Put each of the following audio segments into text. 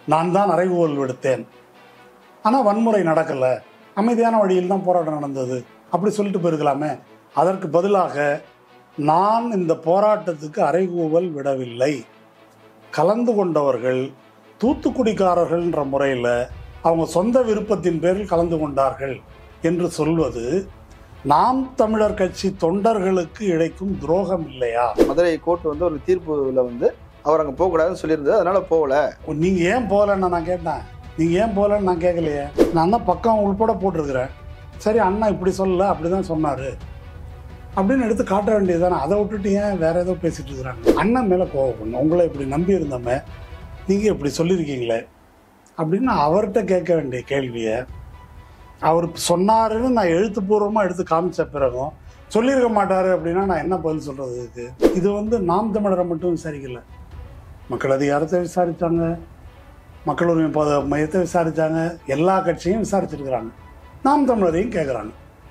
நான் தான் அறைகூவல் விடுத்தேன் ஆனால் வன்முறை நடக்கலை அமைதியான வழியில் தான் போராட்டம் நடந்தது அப்படி சொல்லிட்டு போயிருக்கலாமே அதற்கு பதிலாக நான் இந்த போராட்டத்துக்கு அறைகூவல் விடவில்லை கலந்து கொண்டவர்கள் தூத்துக்குடிக்காரர்கள்ன்ற முறையில் அவங்க சொந்த விருப்பத்தின் பேரில் கலந்து கொண்டார்கள் என்று சொல்வது நாம் தமிழர் கட்சி தொண்டர்களுக்கு இழைக்கும் துரோகம் இல்லையா மதுரை கோர்ட் வந்து ஒரு தீர்ப்புல வந்து அவர் அங்கே போகக்கூடாதுன்னு சொல்லியிருந்தது அதனால போகல நீங்க ஏன் போகலன்னு நான் கேட்டேன் நீங்க ஏன் போகலன்னு நான் கேட்கலையே நான் தான் பக்கம் உள்பட போட்டிருக்கிறேன் சரி அண்ணா இப்படி சொல்லல அப்படிதான் சொன்னாரு அப்படின்னு எடுத்து காட்ட வேண்டியது தானே அதை விட்டுட்டு ஏன் வேற ஏதோ பேசிட்டு இருக்கிறாங்க அண்ணன் மேல கோவப்படணும் உங்களை இப்படி நம்பி இருந்தோமே நீங்க இப்படி சொல்லியிருக்கீங்களே அப்படின்னு அவர்கிட்ட கேட்க வேண்டிய கேள்வியை அவர் சொன்னாருன்னு நான் எழுத்துப்பூர்வமாக எடுத்து காமிச்ச பிறகும் சொல்லியிருக்க மாட்டாரு அப்படின்னா நான் என்ன பதில் சொல்றது இதுக்கு இது வந்து நாம் தமிழரை மட்டும் விசாரிக்கல மக்கள் அதிகாரத்தை விசாரிச்சாங்க மக்கள் உரிமை பத மையத்தை விசாரிச்சாங்க எல்லா கட்சியும் விசாரிச்சிருக்கிறாங்க நாம் தமிழரையும் கேட்குறாங்க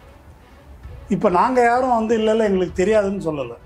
இப்போ நாங்கள் யாரும் வந்து இல்லை இல்லை எங்களுக்கு தெரியாதுன்னு சொல்லலை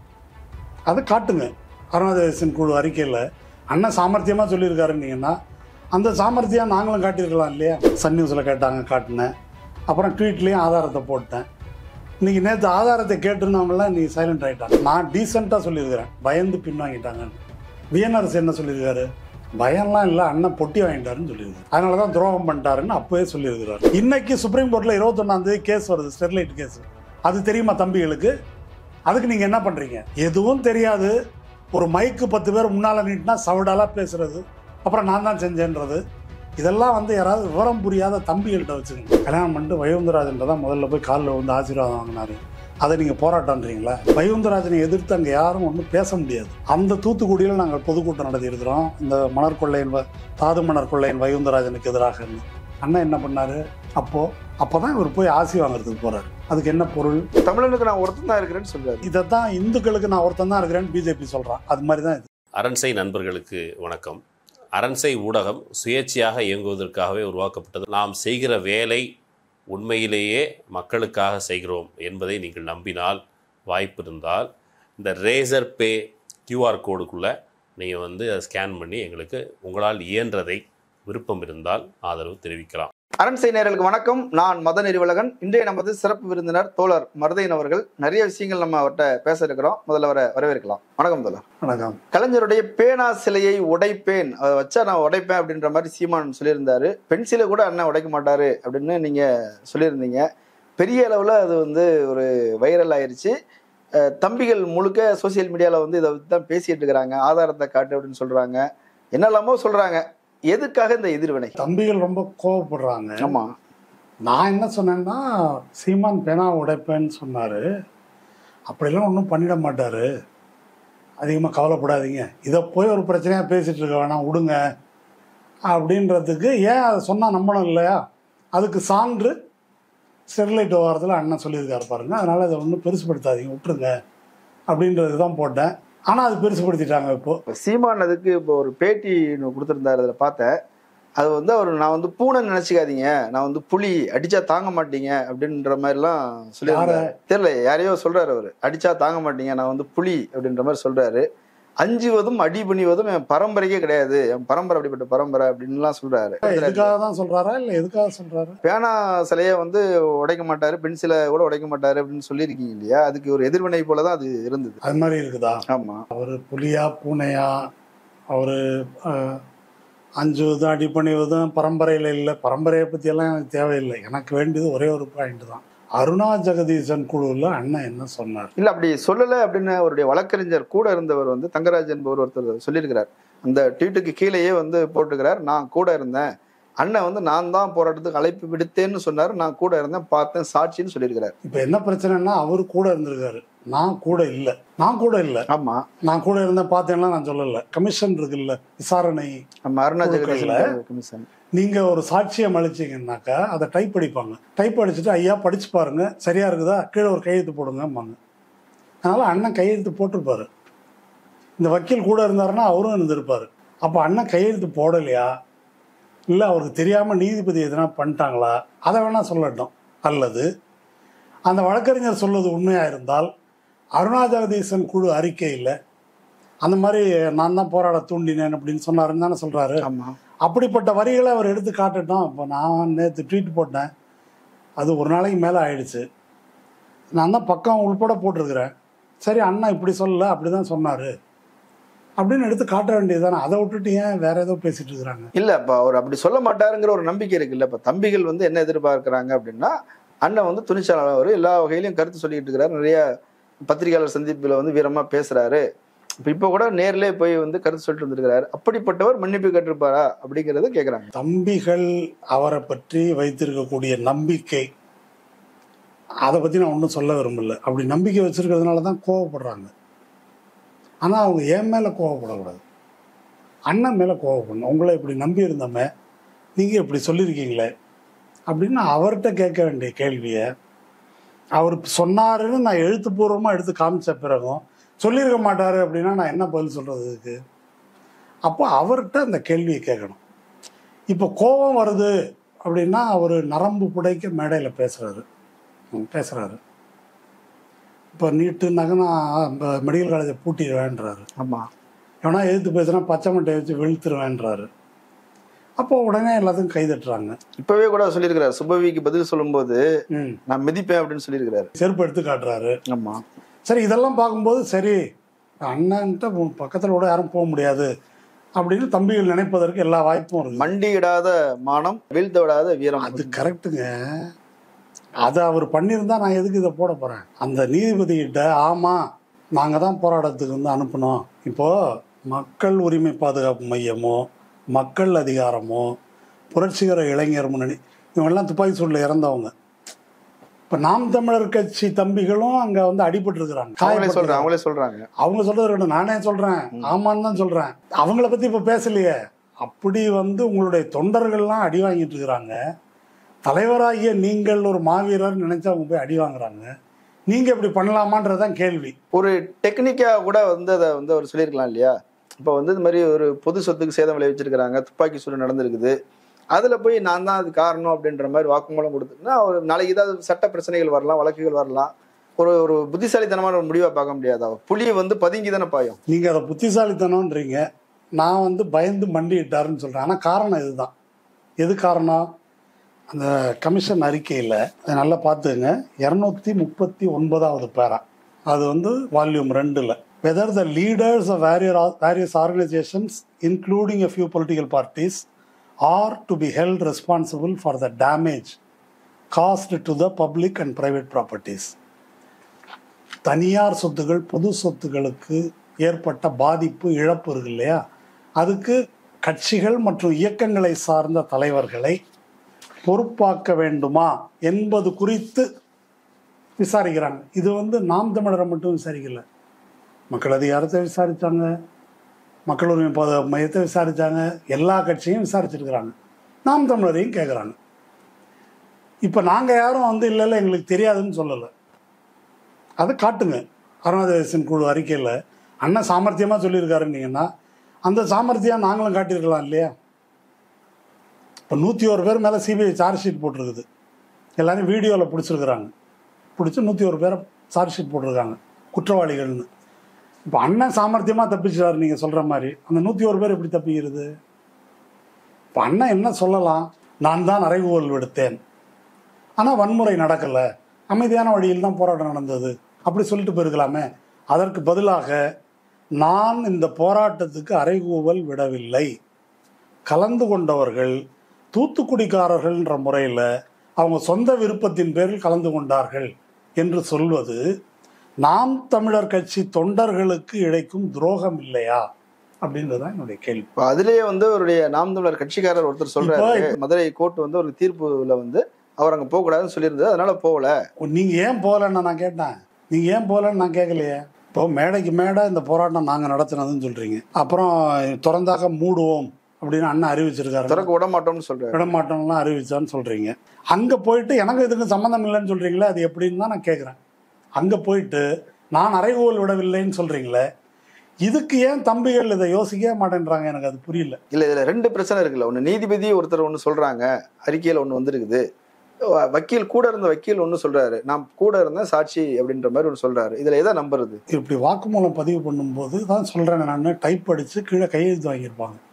அதை காட்டுங்க அருணாதேசன் குழு அறிக்கையில் அண்ணன் சாமர்த்தியமாக சொல்லியிருக்காருன்னீங்கன்னா அந்த சாமர்த்தியம் நாங்களும் காட்டியிருக்கலாம் இல்லையா சன் நியூஸில் கேட்டாங்க காட்டினேன் அப்புறம் ட்வீட்லேயும் ஆதாரத்தை போட்டேன் இன்னைக்கு நேற்று ஆதாரத்தை கேட்டிருந்தவங்களாம் இன்னைக்கு சைலண்ட் ஆகிட்டாங்க நான் டீசெண்டாக சொல்லியிருக்கிறேன் பயந்து பின்வாங்கிட்டாங்கன்னு விஎன்ஆர்எஸ் என்ன சொல்லியிருக்காரு பயம்லாம் இல்லை அண்ணன் பொட்டி வாங்கிட்டாருன்னு சொல்லியிருக்காரு அதனால தான் துரோகம் பண்ணிட்டாருன்னு அப்போவே சொல்லியிருக்கிறாரு இன்னைக்கு சுப்ரீம் கோர்ட்டில் இருபத்தொன்னாந்தேதி கேஸ் வருது ஸ்டெர்லைட் கேஸ் அது தெரியுமா தம்பிகளுக்கு அதுக்கு நீங்கள் என்ன பண்ணுறீங்க எதுவும் தெரியாது ஒரு மைக்கு பத்து பேர் முன்னால் நீட்டினா சவுடாலாக பேசுறது அப்புறம் நான் தான் செஞ்சேன்றது இதெல்லாம் வந்து யாராவது விவரம் புரியாத தம்பிகள்கிட்ட வச்சுக்கணும் கல்யாணம் பண்ணிட்டு வைகுந்தராஜன்ட்ட தான் முதல்ல போய் காலில் வந்து ஆசீர்வாதம் வாங்கினாரு அதை நீங்கள் போராட்டன்றீங்களா வைகுந்தராஜனை எதிர்த்து அங்கே யாரும் ஒன்றும் பேச முடியாது அந்த தூத்துக்குடியில் நாங்கள் பொதுக்கூட்டம் நடத்தியிருக்கிறோம் இந்த மணர் கொள்ளையன் வ- தாது மணர் கொள்ளையன் வைகுந்தராஜனுக்கு எதிராக அண்ணன் என்ன பண்ணாரு அப்போ அப்பதான் இவர் போய் ஆசி வாங்குறதுக்கு போறாரு அதுக்கு என்ன பொருள் தமிழனுக்கு நான் ஒருத்தன் தான் இருக்கிறேன்னு சொல்றாரு இதைத்தான் இந்துக்களுக்கு நான் ஒருத்தன் தான் இருக்கிறேன்னு பிஜேபி சொல்றான் அது மாதிரி தான் இது அரண்சை நண்பர்களுக்கு வணக்கம் அரண்சை ஊடகம் சுயேட்சையாக இயங்குவதற்காகவே உருவாக்கப்பட்டது நாம் செய்கிற வேலை உண்மையிலேயே மக்களுக்காக செய்கிறோம் என்பதை நீங்கள் நம்பினால் வாய்ப்பு இருந்தால் இந்த ரேசர் பே கியூஆர் கோடுக்குள்ளே நீங்கள் வந்து அதை ஸ்கேன் பண்ணி எங்களுக்கு உங்களால் இயன்றதை விருப்பம் இருந்தால் ஆதரவு தெரிவிக்கலாம் அரண்சை நேயர்களுக்கு வணக்கம் நான் மத நெறிவலகன் இன்றைய நமது சிறப்பு விருந்தினர் தோழர் மருதையன் அவர்கள் நிறைய விஷயங்கள் நம்ம அவர்கிட்ட பேச இருக்கிறோம் முதல்ல அவரை வரவேற்கலாம் வணக்கம் தோழர் வணக்கம் கலைஞருடைய பேனா சிலையை உடைப்பேன் அதை வச்சா நான் உடைப்பேன் அப்படின்ற மாதிரி சீமான் சொல்லியிருந்தாரு பென்சிலை கூட அண்ணன் உடைக்க மாட்டாரு அப்படின்னு நீங்க சொல்லியிருந்தீங்க பெரிய அளவில் அது வந்து ஒரு வைரல் ஆயிருச்சு அஹ் தம்பிகள் முழுக்க சோசியல் மீடியாவில் வந்து இதை பத்தி தான் பேசிட்டு இருக்கிறாங்க ஆதாரத்தை காட்டு அப்படின்னு சொல்றாங்க என்னெல்லாமோ சொல்றாங்க எதுக்காக இந்த எதிர்வினை தம்பிகள் ரொம்ப கோவப்படுறாங்க ஆமா நான் என்ன சொன்னேன்னா சீமான் பேனா உடைப்பேன்னு சொன்னாரு அப்படிலாம் ஒன்றும் பண்ணிட மாட்டாரு அதிகமாக கவலைப்படாதீங்க இதை போய் ஒரு பிரச்சனையாக பேசிட்டு இருக்க வேணாம் விடுங்க அப்படின்றதுக்கு ஏன் அதை சொன்னால் நம்பணும் இல்லையா அதுக்கு சான்று ஸ்டெர்லைட் விவகாரத்தில் அண்ணன் சொல்லியிருக்காரு பாருங்க அதனால அதை ஒன்றும் பெருசுப்படுத்தாதீங்க விட்டுருங்க அப்படின்றது தான் போட்டேன் ஆனால் அது பெருசுப்படுத்திட்டாங்க இப்போ இப்ப சீமான் அதுக்கு இப்போ ஒரு பேட்டி ஒன்று கொடுத்துருந்தாரு அதில் பார்த்தேன் அது வந்து அவர் நான் வந்து பூனை நினைச்சுக்காதீங்க நான் வந்து புலி அடிச்சா தாங்க மாட்டீங்க அப்படின்ற மாதிரிலாம் சொல்லியிருந்தாரு தெரியல யாரையோ சொல்றாரு அவர் அடிச்சா தாங்க மாட்டீங்க நான் வந்து புலி அப்படின்ற மாதிரி சொல்றாரு அஞ்சுவதும் அடி பணிவதும் என் பரம்பரைக்கே கிடையாது என் பரம்பரை அப்படிப்பட்ட பரம்பரை அப்படின்லாம் சொல்றாரு எதுக்காக தான் சொல்கிறாரா இல்லை எதுக்காக சொல்கிறாரு பேனா சிலையை வந்து உடைக்க மாட்டாரு பென்சிலை கூட உடைக்க மாட்டாரு அப்படின்னு சொல்லியிருக்கீங்க இல்லையா அதுக்கு ஒரு எதிர்வினை போல தான் அது இருந்தது அது மாதிரி இருக்குதா ஆமா அவர் புலியா பூனையா அவர் அஞ்சுவதும் அடிப்பணிவதும் பரம்பரையில் இல்லை பரம்பரையை பற்றியெல்லாம் எனக்கு தேவையில்லை எனக்கு வேண்டியது ஒரே ஒரு பாயிண்ட் தான் அருணா ஜெகதீசன் குழுவில் அண்ணன் என்ன சொன்னார் இல்ல அப்படி சொல்லல அப்படின்னு அவருடைய வழக்கறிஞர் கூட இருந்தவர் வந்து தங்கராஜ் என்பவர் ஒருத்தர் சொல்லியிருக்கிறார் அந்த ட்வீட்டுக்கு கீழேயே வந்து போட்டுக்கிறார் நான் கூட இருந்தேன் அண்ணன் வந்து நான் தான் போராட்டத்துக்கு அழைப்பு விடுத்தேன்னு சொன்னார் நான் கூட இருந்தேன் பார்த்தேன் சாட்சின்னு சொல்லியிருக்கிறார் இப்போ என்ன பிரச்சனைன்னா அவர் கூட இருந்திருக்காரு நான் கூட இல்லை நான் கூட இல்லை ஆமா நான் கூட இருந்தேன் பார்த்தேன்னா நான் சொல்லலை கமிஷன் இருக்குல்ல விசாரணை நம்ம அருணா குழுக்கள்ல ஜெகதீசன் கமிஷன் நீங்க ஒரு சாட்சியம் அளிச்சீங்கன்னாக்கா அதை டைப் அடிப்பாங்க டைப் அடிச்சுட்டு ஐயா படிச்சு பாருங்க சரியா இருக்குதா கீழே ஒரு கையெழுத்து போடுங்கம்பாங்க அதனால அண்ணன் கையெழுத்து போட்டிருப்பாரு இந்த வக்கீல் கூட இருந்தாருன்னா அவரும் இருந்திருப்பாரு அப்போ அண்ணன் கையெழுத்து போடலையா இல்லை அவருக்கு தெரியாம நீதிபதி எதனா பண்ணிட்டாங்களா அதை வேணா சொல்லட்டும் அல்லது அந்த வழக்கறிஞர் சொல்வது உண்மையா இருந்தால் அருணா ஜெகதீசன் குழு அறிக்கையில் அந்த மாதிரி நான் தான் போராட தூண்டினேன் அப்படின்னு சொன்னாருன்னு தானே சொல்றாரு ஆமா அப்படிப்பட்ட வரிகளை அவர் எடுத்து காட்டட்டும் இப்போ நான் நேற்று ட்வீட் போட்டேன் அது ஒரு நாளைக்கு மேலே ஆயிடுச்சு நான் தான் பக்கம் உள்பட போட்டிருக்கிறேன் சரி அண்ணா இப்படி சொல்லல அப்படி தான் சொன்னார் அப்படின்னு எடுத்து காட்ட வேண்டியது தானே அதை விட்டுட்டு ஏன் வேற ஏதோ பேசிட்டு இருக்கிறாங்க இல்ல இப்ப அவர் அப்படி சொல்ல மாட்டாருங்கிற ஒரு நம்பிக்கை இருக்குல்ல இப்ப தம்பிகள் வந்து என்ன எதிர்பார்க்கறாங்க அப்படின்னா அண்ணன் வந்து துணிச்சலாளர் எல்லா வகையிலும் கருத்து சொல்லிட்டு இருக்கிறாரு நிறைய பத்திரிகையாளர் சந்திப்புல வந்து வீரமா பேசுறாரு இப்ப இப்ப கூட நேர்லயே போய் வந்து கருத்து சொல்லிட்டு வந்திருக்கிறாரு அப்படிப்பட்டவர் மன்னிப்பு கேட்டிருப்பாரா அப்படிங்கறத கேக்குறாங்க தம்பிகள் அவரை பற்றி வைத்திருக்கக்கூடிய நம்பிக்கை அதை பற்றி நான் ஒன்றும் சொல்ல விரும்பல அப்படி நம்பிக்கை வச்சிருக்கிறதுனால தான் கோவப்படுறாங்க ஆனால் அவங்க என் மேலே கோவப்படக்கூடாது அண்ணன் மேலே கோவப்படணும் உங்களை இப்படி நம்பி இருந்தோமே நீங்கள் இப்படி சொல்லியிருக்கீங்களே அப்படின்னு அவர்கிட்ட கேட்க வேண்டிய கேள்வியை அவர் சொன்னாருன்னு நான் எழுத்துப்பூர்வமாக எடுத்து காமிச்ச பிறகும் சொல்லியிருக்க மாட்டாரு அப்படின்னா நான் என்ன பதில் சொல்கிறது இதுக்கு அப்போ அவர்கிட்ட அந்த கேள்வியை கேட்கணும் இப்போ கோபம் வருது அப்படின்னா அவர் நரம்பு புடைக்க மேடையில் பேசுகிறாரு பேசுகிறாரு இப்போ நீட்டுனாக்க நான் மெடிக்கல் காலேஜை பூட்டிடுவேன்றாரு ஆமா எவனா எதிர்த்து பேசுனா பச்சை மட்டையை வச்சு வெளுத்துருவேன்றாரு அப்போ உடனே எல்லாத்துக்கும் கை தட்டுறாங்க இப்பவே கூட சொல்லியிருக்கிறாரு சுபவிக்கு பதில் சொல்லும்போது ம் நான் மிதிப்பேன் அப்படின்னு சொல்லியிருக்கிறாரு செருப்பு எடுத்து காட்டுறாரு ஆமா சரி இதெல்லாம் பார்க்கும்போது சரி அண்ணன்ட்ட பக்கத்தில் கூட யாரும் போக முடியாது அப்படின்னு தம்பிகள் நினைப்பதற்கு எல்லா வாய்ப்பும் இருக்கு மண்டியிடாத மானம் வீழ்த்த விடாத வீரம் அது கரெக்டுங்க அதை அவர் பண்ணியிருந்தா நான் எதுக்கு இதை போட போறேன் அந்த நீதிபதி கிட்ட ஆமா நாங்க தான் போராட்டத்துக்கு வந்து அனுப்பினோம் இப்போ மக்கள் உரிமை பாதுகாப்பு மையமோ மக்கள் அதிகாரமோ புரட்சிகர இளைஞர் முன்னணி இவங்கெல்லாம் துப்பாக்கி சூட்டில் இறந்தவங்க இப்போ நாம் தமிழர் கட்சி தம்பிகளும் அங்க வந்து அடிபட்டு இருக்கிறாங்க அவங்களே சொல்றாங்க அவங்களே சொல்றாங்க அவங்க சொல்றது இருக்கட்டும் நானே சொல்றேன் ஆமான்னு தான் சொல்றேன் அவங்கள பத்தி இப்ப பேசலையே அப்படி வந்து உங்களுடைய தொண்டர்கள்லாம் அடி வாங்கிட்டு இருக்கிறாங்க தலைவராகிய நீங்கள் ஒரு மாவீரர் நினைச்சு அவங்க போய் அடி வாங்குறாங்க நீங்க இப்படி பண்ணலாமான்றதான் கேள்வி ஒரு டெக்னிக்கா கூட வந்து அதை வந்து அவர் சொல்லியிருக்கலாம் இல்லையா இப்போ வந்து இது மாதிரி ஒரு பொது சொத்துக்கு சேதம் விளைவிச்சிருக்கிறாங்க துப்பாக்கி சூடு நடந்திருக்குது அதுல போய் நான் தான் அது காரணம் அப்படின்ற மாதிரி வாக்குமூலம் கொடுத்துன்னா ஒரு நாளைக்கு ஏதாவது சட்ட பிரச்சனைகள் வரலாம் வழக்குகள் வரலாம் ஒரு ஒரு புத்திசாலித்தனமான ஒரு முடிவா பார்க்க முடியாதா புலி வந்து பதுங்கி தானே பாயும் நீங்க அதை புத்திசாலித்தனம்ன்றீங்க நான் வந்து பயந்து மண்டிட்டாருன்னு சொல்றேன் ஆனா காரணம் இதுதான் எது காரணம் அந்த கமிஷன் அறிக்கையில் நல்லா பார்த்துங்க இரநூத்தி முப்பத்தி ஒன்பதாவது பேரா அது வந்து வால்யூம் ரெண்டில் whether the leaders of various various organisations including a few political parties are to be held responsible for the damage caused to the public and private properties தனியார் சொத்துகள் பொது சொத்துகளுக்கு ஏற்பட்ட பாதிப்பு இழப்பு இருக்கு இல்லையா அதுக்கு கட்சிகள் மற்றும் இயக்கங்களை சார்ந்த தலைவர்களை பொறுப்பாக்க வேண்டுமா என்பது குறித்து விசாரிக்கிறாங்க இது வந்து நாம் தமிழரை மட்டும் விசாரிக்கல மக்கள் அதிகாரத்தை விசாரிச்சாங்க மக்கள் உரிமை பாதுகாப்பு மையத்தை விசாரிச்சாங்க எல்லா கட்சியும் விசாரிச்சிருக்கிறாங்க நாம் தமிழரையும் கேட்குறாங்க இப்போ நாங்கள் யாரும் வந்து இல்லை இல்லை எங்களுக்கு தெரியாதுன்னு சொல்லலை அதை காட்டுங்க அருணாதேசன் குழு அறிக்கையில் அண்ணன் சாமர்த்தியமாக சொல்லியிருக்காருன்னீங்கன்னா அந்த சாமர்த்தியம் நாங்களும் காட்டியிருக்கலாம் இல்லையா இப்போ நூற்றி ஒரு பேர் மேலே சிபிஐ சார்ஜ் ஷீட் போட்டிருக்குது எல்லாரும் வீடியோவில் பிடிச்சிருக்கிறாங்க பிடிச்சி நூற்றி ஒரு பேரை சார்ஜ் ஷீட் போட்டிருக்காங்க குற்றவாளிகள்னு இப்போ அண்ணன் சாமர்த்தியமாக தப்பிச்சாரு நீங்கள் சொல்கிற மாதிரி அந்த நூற்றி ஒரு பேர் எப்படி தப்பிக்கிறது இப்போ அண்ணன் என்ன சொல்லலாம் நான் தான் அறைகூவல் விடுத்தேன் ஆனால் வன்முறை நடக்கலை அமைதியான வழியில் தான் போராட்டம் நடந்தது அப்படி சொல்லிட்டு போயிருக்கலாமே அதற்கு பதிலாக நான் இந்த போராட்டத்துக்கு அறைகூவல் விடவில்லை கலந்து கொண்டவர்கள் தூத்துக்குடிக்காரர்கள்ன்ற முறையில் அவங்க சொந்த விருப்பத்தின் பேரில் கலந்து கொண்டார்கள் என்று சொல்வது நாம் தமிழர் கட்சி தொண்டர்களுக்கு இழைக்கும் துரோகம் இல்லையா அப்படின்றதுதான் என்னுடைய கேள்வி இப்போ அதுலயே வந்து அவருடைய நாம் தமிழர் கட்சிக்காரர் ஒருத்தர் சொல்றாரு இப்போ- மதுரை கோர்ட் வந்து ஒரு தீர்ப்புல வந்து அவர் அங்க போக கூடாதுன்னு சொல்லியிருந்தது அதனால போகல நீங்க ஏன் போகலன்னு நான் கேட்டேன் நீங்க ஏன் போகலன்னு நான் கேட்கலையே இப்போ மேடைக்கு மேடை இந்த போராட்டம் நாங்க நடத்தினதுன்னு சொல்றீங்க அப்புறம் திறந்தாக மூடுவோம் அப்படின்னு அண்ணன் அறிவிச்சிருக்காரு திறக்க விட மாட்டோம்னு சொல்றாரு விடமாட்டோம்லாம் அறிவிச்சான்னு சொல்றீங்க அங்க போயிட்டு எனக்கு இதுக்கு சம்மந்தம் இல்லைன்னு சொல்றீங்களே அது எப்படின்னு தான் நான் கேட்குறேன் அங்க போயிட்டு நான் அறைகோல் விடவில்லைன்னு சொல்றீங்களே இதுக்கு ஏன் தம்பிகள் இதை யோசிக்கவே மாட்டேன்றாங்க எனக்கு அது புரியல இல்ல இதுல ரெண்டு பிரச்சனை இருக்குல்ல ஒண்ணு நீதிபதி ஒருத்தர் ஒண்ணு சொல்றாங்க அறிக்கையில ஒண்ணு வந்திருக்குது வ- வக்கீல் கூட இருந்த வக்கீல் ஒண்ணு சொல்றாரு நான் கூட இருந்தேன் சாட்சி அப்படின்ற மாதிரி ஒண்ணு சொல்றாரு இதுல எதை நம்புறது இப்படி வாக்குமூலம் பதிவு பண்ணும்போது தான் சொல்கிறேன் நான் டைப் அடித்து கீழே கையெழுத்து வாங்கியிருப்பாங்க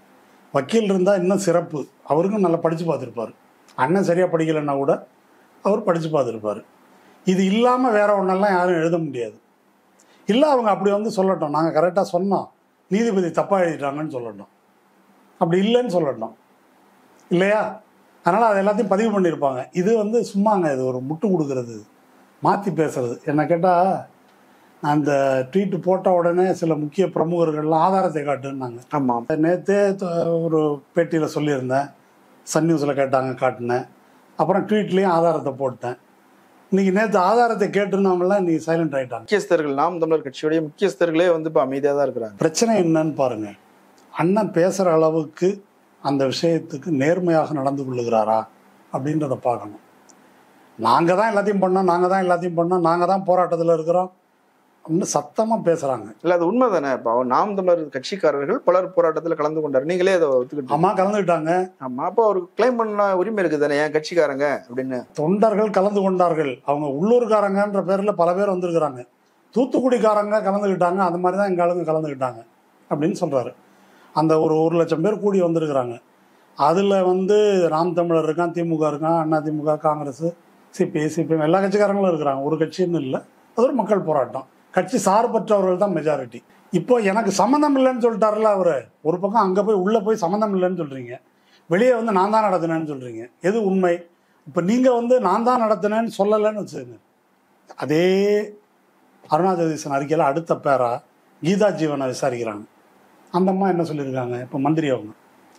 வக்கீல் இருந்தால் இன்னும் சிறப்பு அவருக்கும் நல்லா படித்து பார்த்துருப்பார் அண்ணன் சரியாக படிக்கலைன்னா கூட அவர் படித்து பார்த்துருப்பார் இது இல்லாமல் வேற ஒன்றெல்லாம் யாரும் எழுத முடியாது இல்லை அவங்க அப்படி வந்து சொல்லட்டும் நாங்கள் கரெக்டாக சொன்னோம் நீதிபதி தப்பாக எழுதிட்டாங்கன்னு சொல்லட்டும் அப்படி இல்லைன்னு சொல்லட்டும் இல்லையா அதனால் அது எல்லாத்தையும் பதிவு பண்ணியிருப்பாங்க இது வந்து சும்மாங்க இது ஒரு முட்டு கொடுக்கறது மாற்றி பேசுறது என்ன கேட்டால் அந்த ட்வீட் போட்ட உடனே சில முக்கிய பிரமுகர்கள்லாம் ஆதாரத்தை காட்டுன்னாங்க ஆமா நேற்றே ஒரு பேட்டியில் சொல்லியிருந்தேன் சன் நியூஸில் கேட்டாங்க காட்டினேன் அப்புறம் ட்வீட்லேயும் ஆதாரத்தை போட்டேன் இன்னைக்கு நேற்று ஆதாரத்தை கேட்டிருந்தவங்களாம் இன்னைக்கு சைலண்ட் ஆயிட்டாங்க முக்கியஸ்தர்கள் நாம் தமிழர் கட்சியுடைய முக்கியஸ்தர்களே வந்து இப்போ அமைதியாக தான் இருக்கிறாங்க பிரச்சனை என்னன்னு பாருங்க அண்ணன் பேசுகிற அளவுக்கு அந்த விஷயத்துக்கு நேர்மையாக நடந்து கொள்ளுகிறாரா அப்படின்றத பார்க்கணும் நாங்கள் தான் எல்லாத்தையும் பண்ணோம் நாங்கள் தான் எல்லாத்தையும் பண்ணோம் நாங்கள் தான் போராட்டத்தில் இருக்கிறோம் அப்படின்னு சத்தமாக பேசுகிறாங்க இல்ல அது உண்மை தானே இப்போ நாம் தமிழர் கட்சிக்காரர்கள் பலர் போராட்டத்தில் கலந்து கொண்டார் நீங்களே அதை ஒத்துக்கிட்டு அம்மா கலந்துக்கிட்டாங்க ஆமா அப்போ அவருக்கு கிளைம் பண்ண உரிமை இருக்குது தானே என் கட்சிக்காரங்க அப்படின்னு தொண்டர்கள் கலந்து கொண்டார்கள் அவங்க உள்ளூர்காரங்கன்ற பேரில் பல பேர் வந்திருக்கிறாங்க தூத்துக்குடிக்காரங்க கலந்துக்கிட்டாங்க அந்த மாதிரி தான் எங்கள் ஆளுங்க கலந்துக்கிட்டாங்க அப்படின்னு சொல்கிறாரு அந்த ஒரு ஒரு லட்சம் பேர் கூடி வந்திருக்கிறாங்க அதில் வந்து நாம் தமிழர் இருக்கான் திமுக இருக்கான் அண்ணா திமுக காங்கிரஸ் சிபிஐ சிபிஎம் எல்லா கட்சிக்காரங்களும் இருக்கிறாங்க ஒரு கட்சின்னு இல்லை அது ஒரு மக்கள் போராட்டம் கட்சி சார்பற்றவர்கள் தான் மெஜாரிட்டி இப்போ எனக்கு சம்மந்தம் இல்லைன்னு சொல்லிட்டாருல அவர் ஒரு பக்கம் அங்கே போய் உள்ளே போய் சம்மந்தம் இல்லைன்னு சொல்கிறீங்க வெளியே வந்து நான் தான் நடத்தினேன்னு சொல்கிறீங்க எது உண்மை இப்போ நீங்கள் வந்து நான் தான் நடத்தினேன்னு சொல்லலைன்னு வச்சுக்கோங்க அதே அருணா ஜெகதீசன் அறிக்கையில் அடுத்த பேரா கீதா ஜீவனை விசாரிக்கிறாங்க அந்த அம்மா என்ன சொல்லியிருக்காங்க இப்போ மந்திரி அவங்க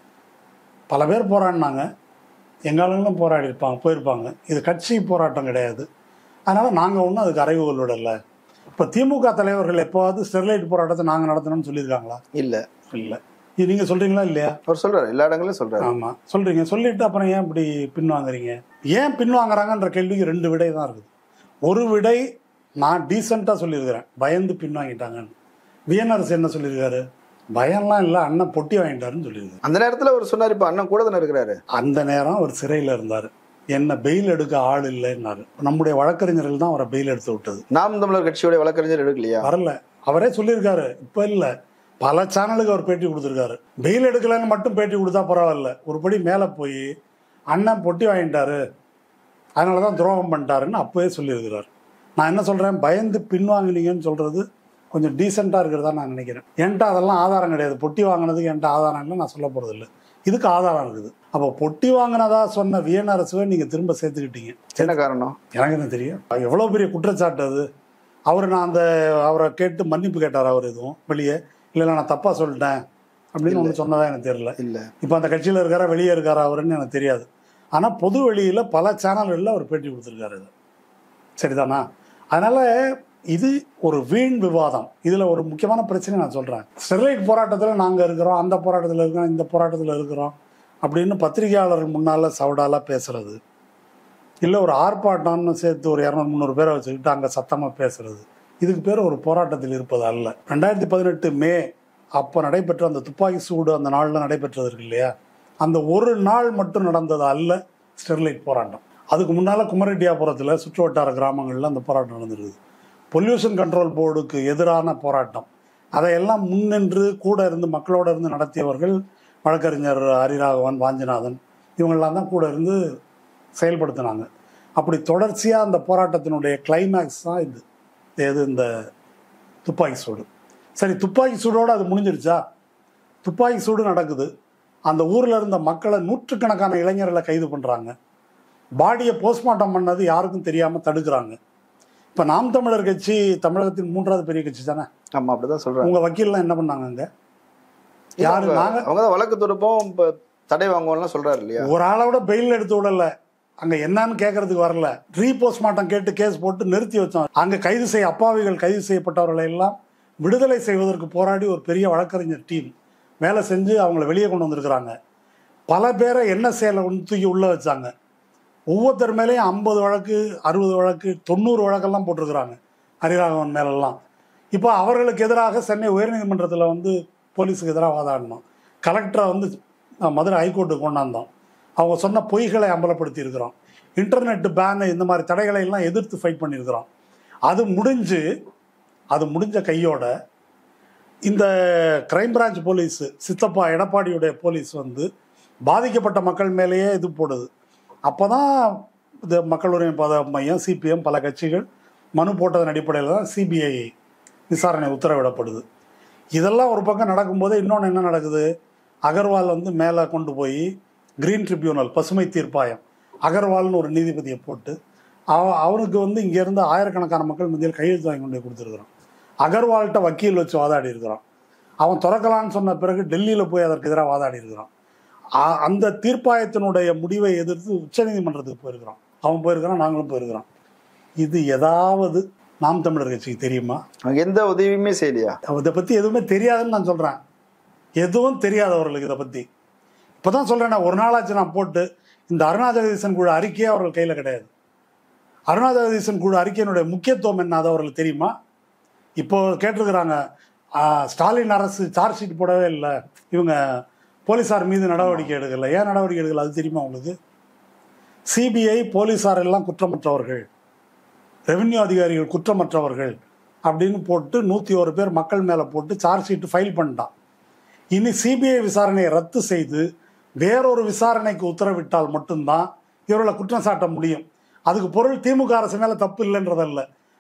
பல பேர் போராடினாங்க எங்காலும் போராடி இருப்பாங்க போயிருப்பாங்க இது கட்சி போராட்டம் கிடையாது அதனால் நாங்கள் ஒன்றும் அதுக்கு அறைவுகள் விடலை இப்போ திமுக தலைவர்கள் எப்போவாவது ஸ்டெர்லைட் போராட்டத்தை நாங்கள் நடத்தணும்னு சொல்லியிருக்காங்களா இல்ல இல்லை இது நீங்கள் சொல்கிறீங்களா இல்லையா அவர் சொல்றாரு எல்லா இடங்களும் சொல்றாரு ஆமாம் சொல்கிறீங்க சொல்லிட்டு அப்புறம் ஏன் இப்படி பின்வாங்குறீங்க ஏன் பின்வாங்குறாங்கன்ற கேள்விக்கு ரெண்டு விடை தான் இருக்குது ஒரு விடை நான் டீசெண்டாக சொல்லியிருக்கிறேன் பயந்து பின்வாங்கிட்டாங்கன்னு விஎன்ஆர்எஸ் என்ன சொல்லியிருக்காரு பயம்லாம் இல்லை அண்ணன் பொட்டி வாங்கிட்டாருன்னு சொல்லியிருக்காரு அந்த நேரத்துல அவர் சொன்னாரு இப்ப அண்ணன் கூட தானே இருக்கிறாரு அந்த நேரம் அவர் சிறையில் இருந்தார் என்ன பெயில் எடுக்க ஆள் இல்லைன்னாரு நம்முடைய வழக்கறிஞர்கள் தான் அவரை பெயில் எடுத்து விட்டது நாம் தமிழர் கட்சியுடைய வழக்கறிஞர் எடுக்கலையா வரல அவரே சொல்லியிருக்காரு இப்போ இல்லை பல சேனலுக்கு அவர் பேட்டி கொடுத்துருக்காரு பெயில் எடுக்கலைன்னு மட்டும் பேட்டி கொடுத்தா பரவாயில்ல ஒருபடி மேலே போய் அண்ணன் பொட்டி வாங்கிட்டாரு அதனால தான் துரோகம் பண்ணிட்டாருன்னு அப்போவே சொல்லியிருக்கிறார் நான் என்ன சொல்கிறேன் பயந்து பின்வாங்கினீங்கன்னு சொல்கிறது கொஞ்சம் டீசெண்டாக இருக்கிறதா நான் நினைக்கிறேன் என்கிட்ட அதெல்லாம் ஆதாரம் கிடையாது பொட்டி வாங்கினதுக்கு என்கிட்ட ஆதாரம் இல்லை நான் சொல்ல போகிறது இல்லை இதுக்கு ஆதாரம் இருக்குது அப்போ பொட்டி வாங்கினதா சொன்ன விஎன்ஆர்எஸ்வே நீங்கள் திரும்ப சேர்த்துக்கிட்டீங்க என்ன காரணம் எனக்கு என்ன தெரியும் எவ்வளோ பெரிய குற்றச்சாட்டு அது அவர் நான் அந்த அவரை கேட்டு மன்னிப்பு கேட்டார் அவர் எதுவும் வெளியே இல்லை இல்லை நான் தப்பாக சொல்லிட்டேன் அப்படின்னு ஒன்று சொன்னதா எனக்கு தெரியல இல்ல இப்போ அந்த கட்சியில் இருக்காரா வெளியே இருக்காரா அவருன்னு எனக்கு தெரியாது ஆனால் பொது வெளியில் பல சேனல்களில் அவர் பேட்டி கொடுத்துருக்காரு இது சரிதானா அதனால் இது ஒரு வீண் விவாதம் இதில் ஒரு முக்கியமான பிரச்சனை நான் சொல்கிறேன் ஸ்டெர்லைட் போராட்டத்தில் நாங்கள் இருக்கிறோம் அந்த போராட்டத்தில் இருக்கிறோம் இந்த போராட்டத்தில் இருக்கிறோம் அப்படின்னு பத்திரிகையாளர்கள் முன்னால் சவுடாலாக பேசுறது இல்லை ஒரு ஆர்ப்பாட்டம்னு சேர்த்து ஒரு இரநூறு முந்நூறு பேரை வச்சுக்கிட்டு அங்கே சத்தமாக பேசுறது இதுக்கு பேர் ஒரு போராட்டத்தில் இருப்பது அல்ல ரெண்டாயிரத்தி பதினெட்டு மே அப்போ நடைபெற்ற அந்த துப்பாக்கி சூடு அந்த நாளில் நடைபெற்றது இருக்கு இல்லையா அந்த ஒரு நாள் மட்டும் நடந்தது அல்ல ஸ்டெர்லைட் போராட்டம் அதுக்கு முன்னால் குமரெட்டியாபுரத்தில் சுற்று வட்டார கிராமங்களில் அந்த போராட்டம் நடந்திருக்குது பொல்யூஷன் கண்ட்ரோல் போர்டுக்கு எதிரான போராட்டம் அதையெல்லாம் முன்னின்று கூட இருந்து மக்களோட இருந்து நடத்தியவர்கள் வழக்கறிஞர் ஹரிராகவன் வாஞ்சிநாதன் இவங்கெல்லாம் தான் கூட இருந்து செயல்படுத்தினாங்க அப்படி தொடர்ச்சியாக அந்த போராட்டத்தினுடைய கிளைமேக்ஸ் தான் இது எது இந்த துப்பாக்கி சூடு சரி துப்பாக்கி சூடோடு அது முடிஞ்சிருச்சா துப்பாக்கி சூடு நடக்குது அந்த ஊரில் இருந்த மக்களை நூற்றுக்கணக்கான இளைஞர்களை கைது பண்ணுறாங்க பாடியை போஸ்ட்மார்ட்டம் பண்ணது யாருக்கும் தெரியாமல் தடுக்கிறாங்க இப்போ நாம் தமிழர் கட்சி தமிழகத்தின் மூன்றாவது பெரிய கட்சி தானே ஆமா அப்படிதான் சொல்றாங்க உங்கள் வக்கீல்லாம் என்ன பண்ணாங்க அங்கே யாரு அவங்க- நாங்க அவங்க தான் வழக்கு தொடுப்போம் இப்ப தடை வாங்குவோம்லாம் சொல்றாரு இல்லையா ஒரு ஆளோட பெயில் எடுத்து விடல அங்க என்னன்னு கேட்கறதுக்கு வரல ரீபோஸ்ட்மார்ட்டம் கேட்டு கேஸ் போட்டு நிறுத்தி வச்சோம் அங்க கைது செய்ய அப்பாவிகள் கைது செய்யப்பட்டவர்களை எல்லாம் விடுதலை செய்வதற்கு போராடி ஒரு பெரிய வழக்கறிஞர் டீம் வேலை செஞ்சு அவங்கள வெளியே கொண்டு வந்திருக்கிறாங்க பல பேரை என்ன செயலை கொண்டு தூக்கி உள்ள வச்சாங்க ஒவ்வொருத்தர் மேலேயும் ஐம்பது வழக்கு அறுபது வழக்கு தொண்ணூறு வழக்கெல்லாம் போட்டிருக்கிறாங்க ஹரிராகவன் மேலெல்லாம் இப்போ அவர்களுக்கு எதிராக சென்னை உயர்நீதிமன்றத்தில் வந்து போலீஸுக்கு எதிராக வாதாடணும் கலெக்டரை வந்து அஹ், மதுரை ஹைகோர்ட்டுக்கு கொண்டாந்தோம் அவங்க சொன்ன பொய்களை அம்பலப்படுத்தி இருக்கிறோம் இன்டர்நெட் பேனு இந்த மாதிரி தடைகளை எல்லாம் எதிர்த்து ஃபைட் பண்ணியிருக்கிறோம் அது முடிஞ்சு அது முடிஞ்ச கையோட இந்த கிரைம் பிரான்ச் போலீஸ் சித்தப்பா எடப்பாடியுடைய போலீஸ் வந்து பாதிக்கப்பட்ட மக்கள் மேலேயே இது போடுது அப்போ தான் இந்த மக்கள் உரிமை பாதுகாப்பு மையம் சிபிஎம் பல கட்சிகள் மனு போட்டதன் அடிப்படையில் தான் சிபிஐ விசாரணை உத்தரவிடப்படுது இதெல்லாம் ஒரு பக்கம் நடக்கும்போது இன்னொன்று என்ன நடக்குது அகர்வால் வந்து மேலே கொண்டு போய் கிரீன் ட்ரிபியூனல் பசுமை தீர்ப்பாயம் அகர்வால்னு ஒரு நீதிபதியை போட்டு அவ அவனுக்கு வந்து இங்கேருந்து ஆயிரக்கணக்கான மக்கள் மத்தியில் கையெழுத்து வாங்கி கொண்டு போய் கொடுத்துருக்குறான் அகர்வால்கிட்ட வக்கீல் வச்சு வாதாடி இருக்கிறான் அவன் திறக்கலான்னு சொன்ன பிறகு டெல்லியில் போய் அதற்கு எதிராக வாதாடி இருக்கிறான் ஆ- அந்த தீர்ப்பாயத்தினுடைய முடிவை எதிர்த்து உச்சநீதிமன்றத்துக்கு போயிருக்கிறான் அவன் போயிருக்கிறான் நாங்களும் போயிருக்கிறோம் இது ஏதாவது நாம் தமிழர் கட்சிக்கு தெரியுமா அவங்க எந்த உதவியுமே செய்யலையா இதை பற்றி எதுவுமே தெரியாதுன்னு நான் சொல்கிறேன் எதுவும் தெரியாதவர்களுக்கு இதை பற்றி இப்போ தான் சொல்கிறேன் ஒரு நாளாச்சு நான் போட்டு இந்த அருணா ஜெகதீசன் குழு அறிக்கையே அவர்கள் கையில் கிடையாது அருணா ஜெகதீசன் குழு அறிக்கையினுடைய முக்கியத்துவம் என்ன அது அவர்களுக்கு தெரியுமா இப்போ கேட்டிருக்கிறாங்க ஆ, ஸ்டாலின் அரசு சார்ஜ் ஷீட் போடவே இல்லை இவங்க போலீஸார் மீது நடவடிக்கை எடுக்கல ஏன் நடவடிக்கை எடுக்கல அது தெரியுமா உங்களுக்கு சிபிஐ போலீஸார் எல்லாம் குற்றமற்றவர்கள் ரெவென்யூ அதிகாரிகள் குற்றமற்றவர்கள் அப்படின்னு போட்டு நூற்றி ஒரு பேர் மக்கள் மேலே போட்டு சார்ஜ் ஷீட் ஃபைல் பண்ணிட்டான் இனி சிபிஐ விசாரணையை ரத்து செய்து வேறொரு விசாரணைக்கு உத்தரவிட்டால் மட்டும்தான் இவர்களை குற்றம் சாட்ட முடியும் அதுக்கு பொருள் திமுக அரசு மேலே தப்பு இல்லைன்றதல்ல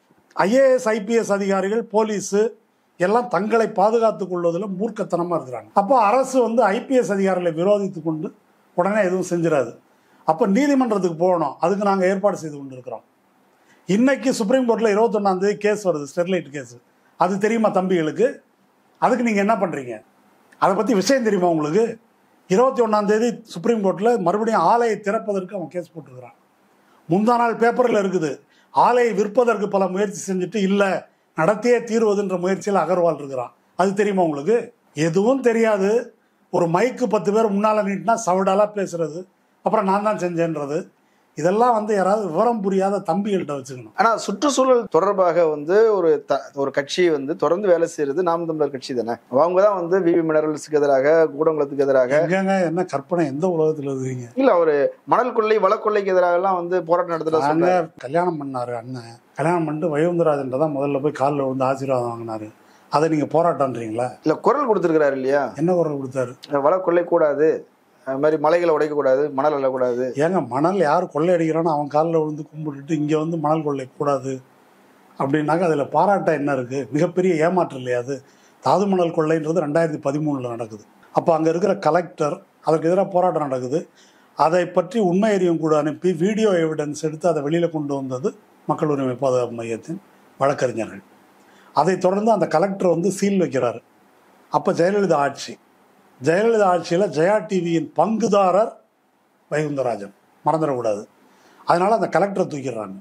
ஐஏஎஸ் ஐபிஎஸ் அதிகாரிகள் போலீஸு எல்லாம் தங்களை பாதுகாத்துக் கொள்வதில் மூர்க்கத்தனமாக இருக்கிறாங்க அப்போ அரசு வந்து ஐபிஎஸ் அதிகாரிகளை விரோதித்து கொண்டு உடனே எதுவும் செஞ்சிடாது அப்போ நீதிமன்றத்துக்கு போகணும் அதுக்கு நாங்கள் ஏற்பாடு செய்து கொண்டு இருக்கிறோம் இன்னைக்கு சுப்ரீம் கோர்ட்டில் இருபத்தொன்னாம் தேதி கேஸ் வருது ஸ்டெர்லைட் கேஸ் அது தெரியுமா தம்பிகளுக்கு அதுக்கு நீங்கள் என்ன பண்ணுறீங்க அதை பற்றி விஷயம் தெரியுமா உங்களுக்கு இருபத்தி ஒன்றாம் தேதி சுப்ரீம் கோர்ட்டில் மறுபடியும் ஆலையை திறப்பதற்கு அவன் கேஸ் போட்டிருக்கிறான் முந்தா நாள் பேப்பரில் இருக்குது ஆலையை விற்பதற்கு பல முயற்சி செஞ்சுட்டு இல்லை நடத்தியே தீர்வதுன்ற முயற்சியில் அகர்வால் இருக்கிறான் அது தெரியுமா உங்களுக்கு எதுவும் தெரியாது ஒரு மைக்கு பத்து பேர் முன்னால் நீட்டினா சவடாலாக பேசுறது அப்புறம் நான் தான் செஞ்சேன்றது இதெல்லாம் வந்து யாராவது விவரம் புரியாத தம்பிகள்கிட்ட வச்சுக்கணும் ஆனா சுற்றுச்சூழல் தொடர்பாக வந்து ஒரு த ஒரு கட்சி வந்து தொடர்ந்து வேலை செய்யறது நாம் தமிழர் கட்சி தானே அவங்க தான் வந்து விவி மினரல்ஸுக்கு எதிராக கூடங்குளத்துக்கு எதிராக எங்கங்க என்ன கற்பனை எந்த உலகத்தில் இருக்கிறீங்க இல்ல ஒரு மணல் கொள்ளை வளக்கொள்ளைக்கு எதிராக எல்லாம் வந்து போராட்டம் நடத்துறதா நாங்க சொல்றாரு கல்யாணம் பண்ணாரு அண்ணன் கல்யாணம் பண்ணிட்டு வைகுந்தராஜன் தான் முதல்ல போய் காலில் வந்து ஆசீர்வாதம் வாங்கினாரு அதை நீங்க போராட்டம்ன்றீங்களா இல்ல குரல் கொடுத்திருக்கிறாரு இல்லையா என்ன குரல் கொடுத்தாரு வளக்கொள்ளை கூடாது அது மாதிரி மலைகளை உடைக்க கூடாது மணல் அள்ளக்கூடாது ஏங்க மணல் யார் கொள்ளையடிக்கிறானோ அவன் காலில் விழுந்து கும்பிட்டுட்டு இங்கே வந்து மணல் கொள்ளை கூடாது அப்படின்னாக்க அதில் பாராட்ட என்ன இருக்குது மிகப்பெரிய ஏமாற்றம் இல்லையா அது தாது மணல் கொள்ளைன்றது ரெண்டாயிரத்தி பதிமூணில் நடக்குது அப்போ அங்கே இருக்கிற கலெக்டர் அதற்கு எதிராக போராட்டம் நடக்குது அதை பற்றி உண்மை அறியும் கூட அனுப்பி வீடியோ எவிடன்ஸ் எடுத்து அதை வெளியில் கொண்டு வந்தது மக்கள் உரிமை பாதுகாப்பு மையத்தின் வழக்கறிஞர்கள் அதைத் தொடர்ந்து அந்த கலெக்டர் வந்து சீல் வைக்கிறாரு அப்போ ஜெயலலிதா ஆட்சி ஜெயலலிதா ஆட்சியில் ஜெயா டிவியின் பங்குதாரர் வைகுந்தராஜன் மறந்துடக்கூடாது அதனால அந்த கலெக்டரை தூக்கிடுறாங்க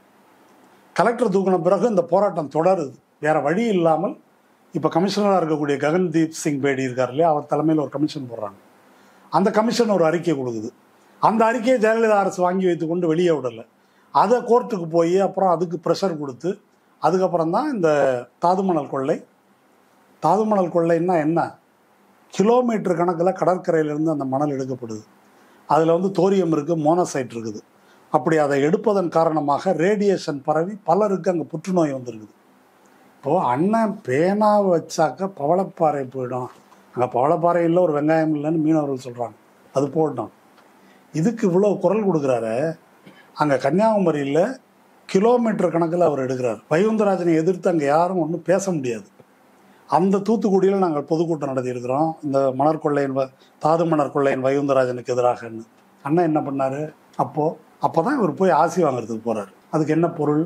கலெக்டர் தூக்கின பிறகு இந்த போராட்டம் தொடருது வேற வழி இல்லாமல் இப்போ கமிஷனராக இருக்கக்கூடிய ககன்தீப் சிங் பேடி இருக்கார் இல்லையா அவர் தலைமையில் ஒரு கமிஷன் போடுறாங்க அந்த கமிஷன் ஒரு அறிக்கை கொடுக்குது அந்த அறிக்கையை ஜெயலலிதா அரசு வாங்கி வைத்துக்கொண்டு வெளியே விடலை அதை கோர்ட்டுக்கு போய் அப்புறம் அதுக்கு ப்ரெஷர் கொடுத்து அதுக்கப்புறம் தான் இந்த தாதுமணல் கொள்ளை தாதுமணல் கொள்ளைன்னா என்ன கிலோமீட்டர் கணக்கில் கடற்கரையிலிருந்து அந்த மணல் எடுக்கப்படுது அதில் வந்து தோரியம் இருக்குது மோனோசைட் இருக்குது அப்படி அதை எடுப்பதன் காரணமாக ரேடியேஷன் பரவி பலருக்கு அங்கே புற்றுநோய் வந்திருக்குது இப்போது அண்ணன் பேனா வச்சாக்க பவளப்பாறை போயிடும் அங்கே பவளப்பாறை இல்லை ஒரு வெங்காயம் இல்லைன்னு மீனவர்கள் சொல்கிறாங்க அது போட்டோம் இதுக்கு இவ்வளோ குரல் கொடுக்குறாரு அங்கே கன்னியாகுமரியில் கிலோமீட்டர் கணக்கில் அவர் எடுக்கிறார் வைகுந்தராஜனை எதிர்த்து அங்கே யாரும் ஒன்றும் பேச முடியாது அந்த தூத்துக்குடியில் நாங்கள் பொதுக்கூட்டம் நடத்தியிருக்கிறோம் இந்த மணற் கொள்ளையின் வ- தாது மணற் கொள்ளையின் வைகுந்தராஜனுக்கு எதிராகன்னு அண்ணன் என்ன பண்ணாரு அப்போ அப்போ தான் இவர் போய் ஆசி வாங்குறதுக்கு போறாரு அதுக்கு என்ன பொருள்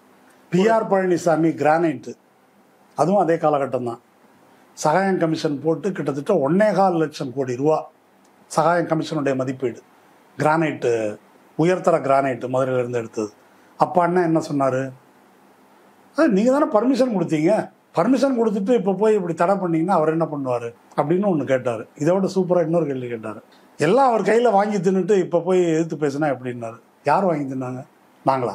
பிஆர் பழனிசாமி கிரானைட்டு அதுவும் அதே காலகட்டம் தான் சகாயம் கமிஷன் போட்டு கிட்டத்தட்ட ஒன்னே கால் லட்சம் கோடி ரூபா சகாயம் கமிஷனுடைய மதிப்பீடு கிரானைட்டு உயர்தர கிரானைட்டு மதுரையிலிருந்து எடுத்தது அப்போ அண்ணன் என்ன சொன்னார் நீங்கள் தானே பர்மிஷன் கொடுத்தீங்க பர்மிஷன் கொடுத்துட்டு இப்போ போய் இப்படி தடை பண்ணீங்கன்னா அவர் என்ன பண்ணுவார் அப்படின்னு ஒன்று கேட்டார் இதை விட சூப்பராக இன்னொரு கேள்வி கேட்டார் எல்லாம் அவர் கையில் வாங்கி தின்னுட்டு இப்போ போய் எதிர்த்து பேசினா எப்படின்னாரு யார் வாங்கி தின்னாங்க நாங்களா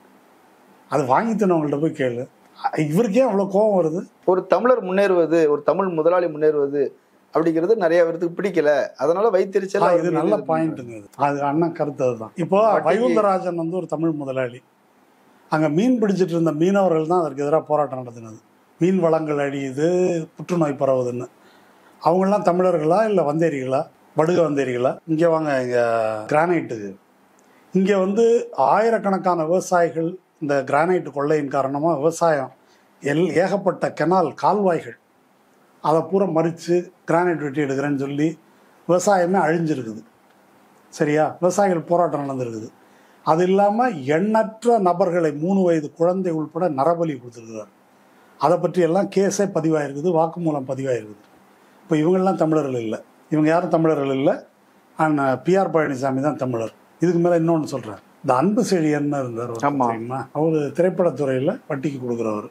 அது வாங்கி தின்னவங்கள்ட்ட போய் கேளு இவருக்கே அவ்வளோ கோபம் வருது ஒரு தமிழர் முன்னேறுவது ஒரு தமிழ் முதலாளி முன்னேறுவது அப்படிங்கிறது நிறைய பேருக்கு பிடிக்கல அதனால வைத்தறிச்சல் ஆ, இது அவருக்கு நல்ல இது பாயிண்ட்டுங்க இது அது அண்ணன் கருத்து அதுதான் இப்போ வட்டிக்கு- வைகுந்தராஜன் வந்து ஒரு தமிழ் முதலாளி அங்கே மீன் பிடிச்சிட்டு இருந்த மீனவர்கள் தான் அதற்கு எதிராக போராட்டம் நடத்தினது மீன் வளங்கள் அழியுது புற்றுநோய் பரவுதுன்னு அவங்கெல்லாம் தமிழர்களா இல்லை வந்தேரிகளா வடுக வந்தேரிகளா இங்கே வாங்க இங்கே கிரானைட்டுக்கு இங்கே வந்து ஆயிரக்கணக்கான விவசாயிகள் இந்த கிரானைட் கொள்ளையின் காரணமாக விவசாயம் எல் ஏகப்பட்ட கெனால் கால்வாய்கள் அதை பூரா மறித்து கிரானைட் வெட்டி எடுக்கிறேன்னு சொல்லி விவசாயமே அழிஞ்சிருக்குது சரியா விவசாயிகள் போராட்டம் நடந்திருக்குது அது இல்லாமல் எண்ணற்ற நபர்களை மூணு வயது குழந்தை உள்பட நரபலி கொடுத்துருக்கிறார் அதை பற்றி எல்லாம் கேஸே பதிவாயிருக்குது வாக்குமூலம் பதிவாயிருக்குது இப்போ இவங்கெல்லாம் தமிழர்கள் இல்லை இவங்க யாரும் தமிழர்கள் இல்லை ஆனால் பிஆர் பழனிசாமி தான் தமிழர் இதுக்கு மேலே இன்னொன்று சொல்கிறேன் இந்த அன்பு செழியன்னு இருந்தார் ஒருத்தர் ஆமா. தெரியுமா அவர் திரைப்படத்துறையில் வட்டிக்கு கொடுக்குறவர்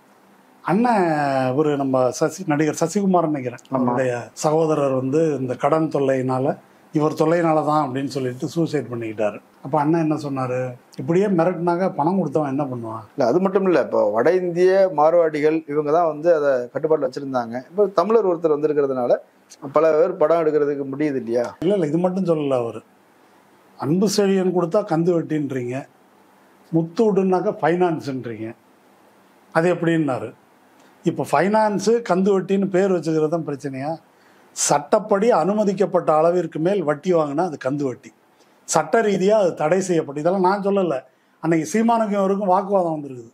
அண்ணன் ஒரு நம்ம சசி நடிகர் சசிகுமார் நினைக்கிறேன் ஆமா. அவருடைய சகோதரர் வந்து இந்த கடன் தொல்லையினால இவர் தொல்லையினால தான் அப்படின்னு சொல்லிட்டு சூசைட் பண்ணிக்கிட்டாரு அப்போ அண்ணன் என்ன சொன்னார் இப்படியே மிரட்டினாக்க பணம் கொடுத்தவன் என்ன பண்ணுவான் இல்ல அது மட்டும் இல்ல இப்போ வட இந்திய மார்வாடிகள் இவங்க தான் வந்து அதை கட்டுப்பாட்டில் வச்சிருந்தாங்க இப்போ தமிழர் ஒருத்தர் வந்திருக்கிறதுனால பல பேர் படம் எடுக்கிறதுக்கு முடியுது இல்லையா இல்லை இல்லை இது மட்டும் சொல்லல அவர் அன்பு செழியன் கொடுத்தா கந்து வெட்டின்றீங்க முத்து விடுனாக்கா ஃபைனான்ஸுன்றீங்க அது எப்படின்னாரு இப்போ ஃபைனான்ஸு கந்து வட்டின்னு பேர் வச்சுக்கிறது தான் பிரச்சனையா சட்டப்படி அனுமதிக்கப்பட்ட அளவிற்கு மேல் வட்டி வாங்கினா அது கந்து வட்டி சட்ட ரீதியாக அது தடை செய்யப்பட்டு இதெல்லாம் நான் சொல்லலை அன்னைக்கு சீமானுக்கும் இவருக்கும் வாக்குவாதம் வந்திருக்குது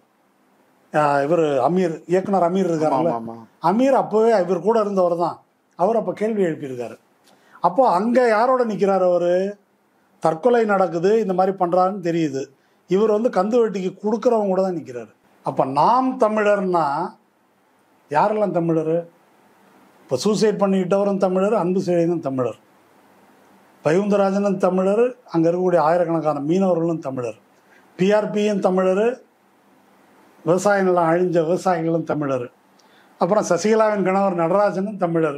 இவர் அமீர் இயக்குனர் அமீர் இருக்காருல்ல ஆமா ஆமா அமீர் அப்போவே இவர் கூட இருந்தவர் தான் அவர் அப்போ கேள்வி எழுப்பியிருக்காரு அப்போ அங்கே யாரோட நிற்கிறார் அவர் தற்கொலை நடக்குது இந்த மாதிரி பண்ணுறாருன்னு தெரியுது இவர் வந்து கந்து வெட்டிக்கு கொடுக்குறவங்க கூட தான் நிற்கிறாரு அப்போ நாம் தமிழர்னா யாரெல்லாம் தமிழர் இப்போ சூசைட் பண்ணிக்கிட்டவரும் தமிழர் அன்பு செய்யும் தமிழர் வைகுந்தராஜனும் தமிழர் அங்கே இருக்கக்கூடிய ஆயிரக்கணக்கான மீனவர்களும் தமிழர் பிஆர்பியும் தமிழர் விவசாய நிலம் அழிஞ்ச விவசாயிகளும் தமிழர் அப்புறம் சசிகலாவின் கணவர் நடராஜனும் தமிழர்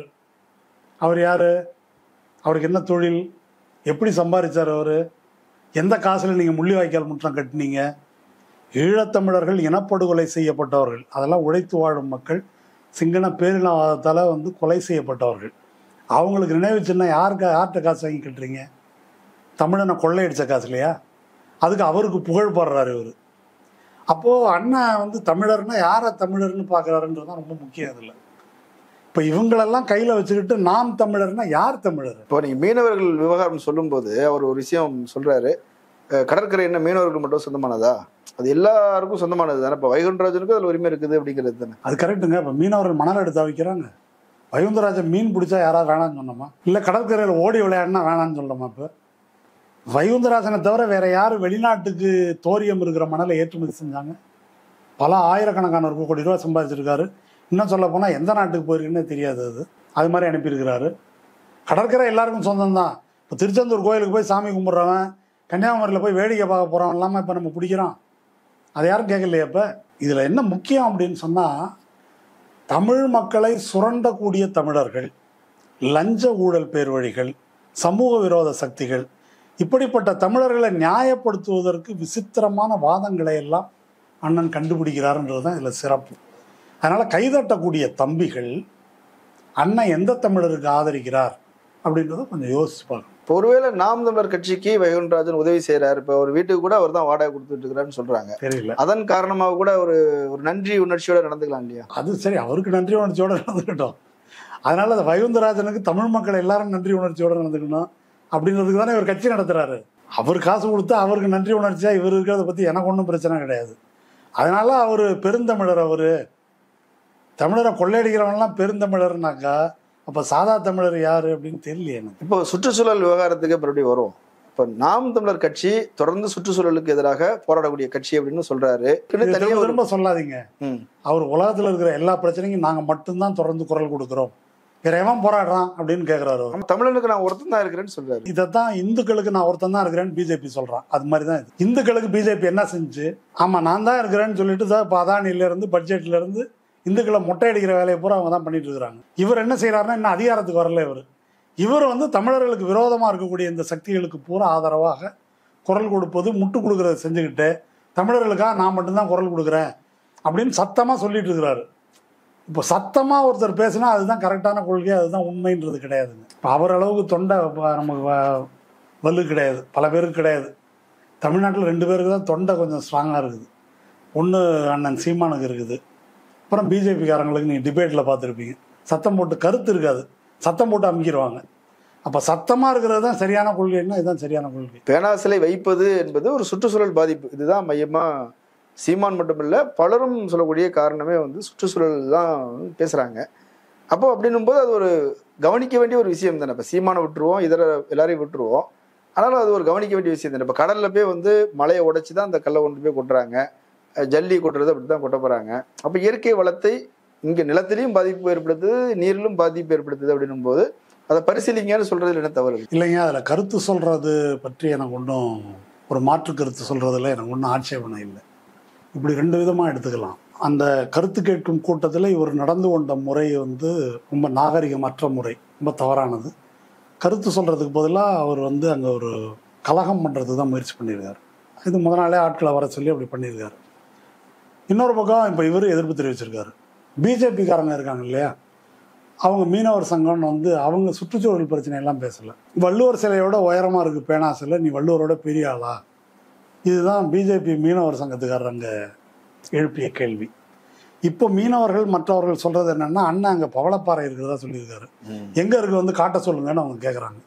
அவர் யார் அவருக்கு என்ன தொழில் எப்படி சம்பாதிச்சார் அவர் எந்த காசில் நீங்கள் முள்ளிவாய்க்கால் முற்றம் கட்டினீங்க ஈழத்தமிழர்கள் இனப்படுகொலை செய்யப்பட்டவர்கள் அதெல்லாம் உழைத்து வாழும் மக்கள் சிங்கள பேரினவாதத்தால் வந்து கொலை செய்யப்பட்டவர்கள் அவங்களுக்கு நினைவு சின்னம் யாருக்கு யார்கிட்ட காசு வாங்கி கட்டுறீங்க தமிழனை கொள்ளையடிச்ச காசு இல்லையா அதுக்கு அவருக்கு புகழ் பாடுறாரு இவர் அப்போது அண்ணன் வந்து தமிழர்னா யாரை தமிழர்னு பார்க்குறாருன்றது தான் ரொம்ப முக்கியம் இதில் இப்போ இவங்களெல்லாம் கையில் வச்சுக்கிட்டு நாம் தமிழர்னா யார் தமிழர் இப்போ நீங்க மீனவர்கள் விவகாரம் சொல்லும்போது அவர் ஒரு விஷயம் சொல்றாரு அஹ் கடற்கரை என்ன மீனவர்கள் மட்டும் சொந்தமானதா அது எல்லாருக்கும் சொந்தமானது தானே இப்போ வைகுண்டராஜனுக்கு அதில் உரிமை இருக்குது அப்படிங்கிறது தானே அது கரெக்டுங்க இப்போ மீனவர்கள் மணல் எடுத்து வைக்கிறாங்க வைகுந்தராஜன் மீன் பிடிச்சா யாராவது வேணாம்னு சொன்னோமா இல்லை கடற்கரையில் ஓடி விளையாடினா வேணாம்னு சொல்லணுமா இப்போ வைகுந்தராஜனை தவிர வேற யார் வெளிநாட்டுக்கு தோரியம் இருக்கிற மணலை ஏற்றுமதி செஞ்சாங்க பல ஆயிரக்கணக்கான ரூபாய் கோடி ரூபா சம்பாதிச்சிருக்காரு இன்னும் சொல்ல போனால் எந்த நாட்டுக்கு போயிருக்குன்னே தெரியாது அது அது மாதிரி அனுப்பியிருக்கிறாரு கடற்கரை எல்லாருக்கும் சொந்தம் தான் இப்போ திருச்செந்தூர் கோயிலுக்கு போய் சாமி கும்பிட்றவன் கன்னியாகுமரியில் போய் வேடிக்கை பார்க்க போகிறவன் இல்லாமல் இப்போ நம்ம பிடிக்கிறோம் அதை யாரும் கேட்கலையே இப்போ இதில் என்ன முக்கியம் அப்படின்னு சொன்னால் தமிழ் மக்களை சுரண்டக்கூடிய தமிழர்கள் லஞ்ச ஊழல் பேர் வழிகள் சமூக விரோத சக்திகள் இப்படிப்பட்ட தமிழர்களை நியாயப்படுத்துவதற்கு விசித்திரமான வாதங்களை எல்லாம் அண்ணன் கண்டுபிடிக்கிறாருன்றது தான் இதில் சிறப்பு அதனால் கைதட்டக்கூடிய தம்பிகள் அண்ணன் எந்த தமிழருக்கு ஆதரிக்கிறார் அப்படின்றத கொஞ்சம் யோசிச்சு பார்க்கணும் இப்போ ஒருவேளை நாம் தமிழர் கட்சிக்கு வைகுண்டராஜன் உதவி செய்றாரு இப்போ ஒரு வீட்டுக்கு கூட அவர் தான் வாடகை கொடுத்துட்டு இருக்கிறாருன்னு சொல்றாங்க தெரியல அதன் காரணமாக கூட ஒரு ஒரு நன்றி உணர்ச்சியோட நடந்துக்கலாம் இல்லையா அது சரி அவருக்கு நன்றி உணர்ச்சியோட நடந்துக்கிட்டோம் அதனால அந்த வைகுந்தராஜனுக்கு தமிழ் மக்கள் எல்லாரும் நன்றி உணர்ச்சியோட நடந்துக்கணும் அப்படின்றதுக்கு தானே இவர் கட்சி நடத்துறாரு அவர் காசு கொடுத்து அவருக்கு நன்றி உணர்ச்சியா இவர் இருக்கிறத பத்தி எனக்கு ஒன்றும் பிரச்சனை கிடையாது அதனால அவர் பெருந்தமிழர் அவரு தமிழரை கொள்ளையடிக்கிறவன்லாம் பெருந்தமிழர்னாக்கா அப்ப சாதா தமிழர் யாரு அப்படின்னு தெரியல எனக்கு இப்போ சுற்றுச்சூழல் விவகாரத்துக்கு மறுபடியும் வரும் இப்போ நாம் தமிழர் கட்சி தொடர்ந்து சுற்றுச்சூழலுக்கு எதிராக போராடக்கூடிய கட்சி அப்படின்னு சொல்றாரு இது தனியா திரும்ப ஒரு திரும்ப சொல்லாதீங்க ம். அவர் உலகத்துல இருக்கிற எல்லா பிரச்சனைக்கும் நாங்க மட்டும்தான் தொடர்ந்து குரல் கொடுக்குறோம் வேற எவன் போராடுறான் அப்படின்னு கேக்குறாரு அவர் நம்ம தமிழனுக்கு நான் ஒருத்தன் தான் இருக்கிறேன்னு சொல்றாரு இதைத்தான் இந்துக்களுக்கு நான் ஒருத்தன் தான் இருக்கிறேன்னு பிஜேபி சொல்றான் அது மாதிரி தான் இது இந்துக்களுக்கு பிஜேபி என்ன செஞ்சு ஆமா நான் தான் இருக்கிறேன்னு சொல்லிட்டு தான் இப்போ அதானில இருந்து பட்ஜெட்ல இருந்து இந்துக்களை மொட்டை அடிக்கிற வேலையை பூரா அவங்க தான் பண்ணிட்டு இருக்கிறாங்க இவர் என்ன செய்யறாருன்னா இன்னும் அதிகாரத்துக்கு வரல இவர் இவர் வந்து தமிழர்களுக்கு விரோதமா இருக்கக்கூடிய இந்த சக்திகளுக்கு பூரா ஆதரவாக குரல் கொடுப்பது முட்டு கொடுக்கறத செஞ்சுக்கிட்டு தமிழர்களுக்காக நான் மட்டும்தான் குரல் கொடுக்குறேன் அப்படின்னு சத்தமா சொல்லிட்டு இருக்கிறாரு இப்போ சத்தமாக ஒருத்தர் பேசினா அதுதான் கரெக்டான கொள்கை அதுதான் உண்மைன்றது கிடையாதுங்க இப்போ அவர் அளவுக்கு தொண்டை வ- நமக்கு வ- வலு கிடையாது பல பேருக்கு கிடையாது தமிழ்நாட்டில் ரெண்டு பேருக்கு தான் தொண்டை கொஞ்சம் ஸ்ட்ராங்காக இருக்குது ஒன்று அண்ணன் சீமானுக்கு இருக்குது அப்புறம் பிஜேபிக்காரங்களுக்கு நீங்கள் டிபேட்டில் பார்த்துருப்பீங்க சத்தம் போட்டு கருத்து இருக்காது சத்தம் போட்டு அமுக்கிடுவாங்க அப்போ சத்தமாக இருக்கிறது தான் சரியான கொள்கைன்னா இதுதான் சரியான கொள்கை பேனா சிலை வைப்பது என்பது ஒரு சுற்றுச்சூழல் பாதிப்பு இதுதான் மையமா சீமான் மட்டுமில்ல பலரும் சொல்லக்கூடிய காரணமே வந்து சுற்றுச்சூழல் தான் பேசுறாங்க அப்போ அப்படின்னும் போது அது ஒரு கவனிக்க வேண்டிய ஒரு விஷயம் தானே இப்போ சீமானை விட்டுருவோம் இதர எல்லாரையும் விட்டுருவோம் ஆனாலும் அது ஒரு கவனிக்க வேண்டிய விஷயம் தானே இப்போ கடல்ல போய் வந்து மலையை உடைச்சி தான் அந்த கல்லை கொண்டு போய் கொட்டுறாங்க அஹ் ஜல்லி கொட்டுறது அப்படி தான் கொட்ட போறாங்க அப்போ இயற்கை வளத்தை இங்க நிலத்திலையும் பாதிப்பு ஏற்படுத்துது நீரிலும் பாதிப்பு ஏற்படுத்துது அப்படின்னும் போது அதை பரிசீலிங்கன்னு சொல்றதுல என்ன தவறு இருக்கு? இல்லைங்க அதில் கருத்து சொல்கிறது பற்றி எனக்கு ஒன்றும் ஒரு மாற்று கருத்து சொல்கிறதுல எனக்கு ஒன்றும் ஆட்சேபனை இல்லை இப்படி ரெண்டு விதமாக எடுத்துக்கலாம் அந்த கருத்து கேட்கும் கூட்டத்தில் இவர் நடந்து கொண்ட முறை வந்து ரொம்ப நாகரிகமற்ற முறை ரொம்ப தவறானது கருத்து சொல்கிறதுக்கு பதிலாக அவர் வந்து அங்கே ஒரு கலகம் பண்ணுறதுக்கு தான் முயற்சி பண்ணியிருக்காரு இது முத நாளே ஆட்களை வர சொல்லி அப்படி பண்ணியிருக்காரு இன்னொரு பக்கம் இப்போ இவர் எதிர்ப்பு தெரிவிச்சிருக்காரு பிஜேபிக்காரங்க இருக்காங்க இல்லையா அவங்க மீனவர் சங்கம்னு வந்து அவங்க சுற்றுச்சூழல் பிரச்சனை எல்லாம் பேசல வள்ளுவர் சிலையோட உயரமா இருக்கு பேனா சிலை நீ வள்ளுவரோட பெரிய ஆளா இதுதான் பிஜேபி மீனவர் சங்கத்துக்காரர் அங்க எழுப்பிய கேள்வி இப்போ மீனவர்கள் மற்றவர்கள் சொல்றது என்னன்னா அண்ணன் அங்க பவளப்பாறை இருக்கிறதா சொல்லியிருக்காரு எங்க இருக்கு வந்து காட்ட சொல்லுங்கன்னு அவங்க கேட்குறாங்க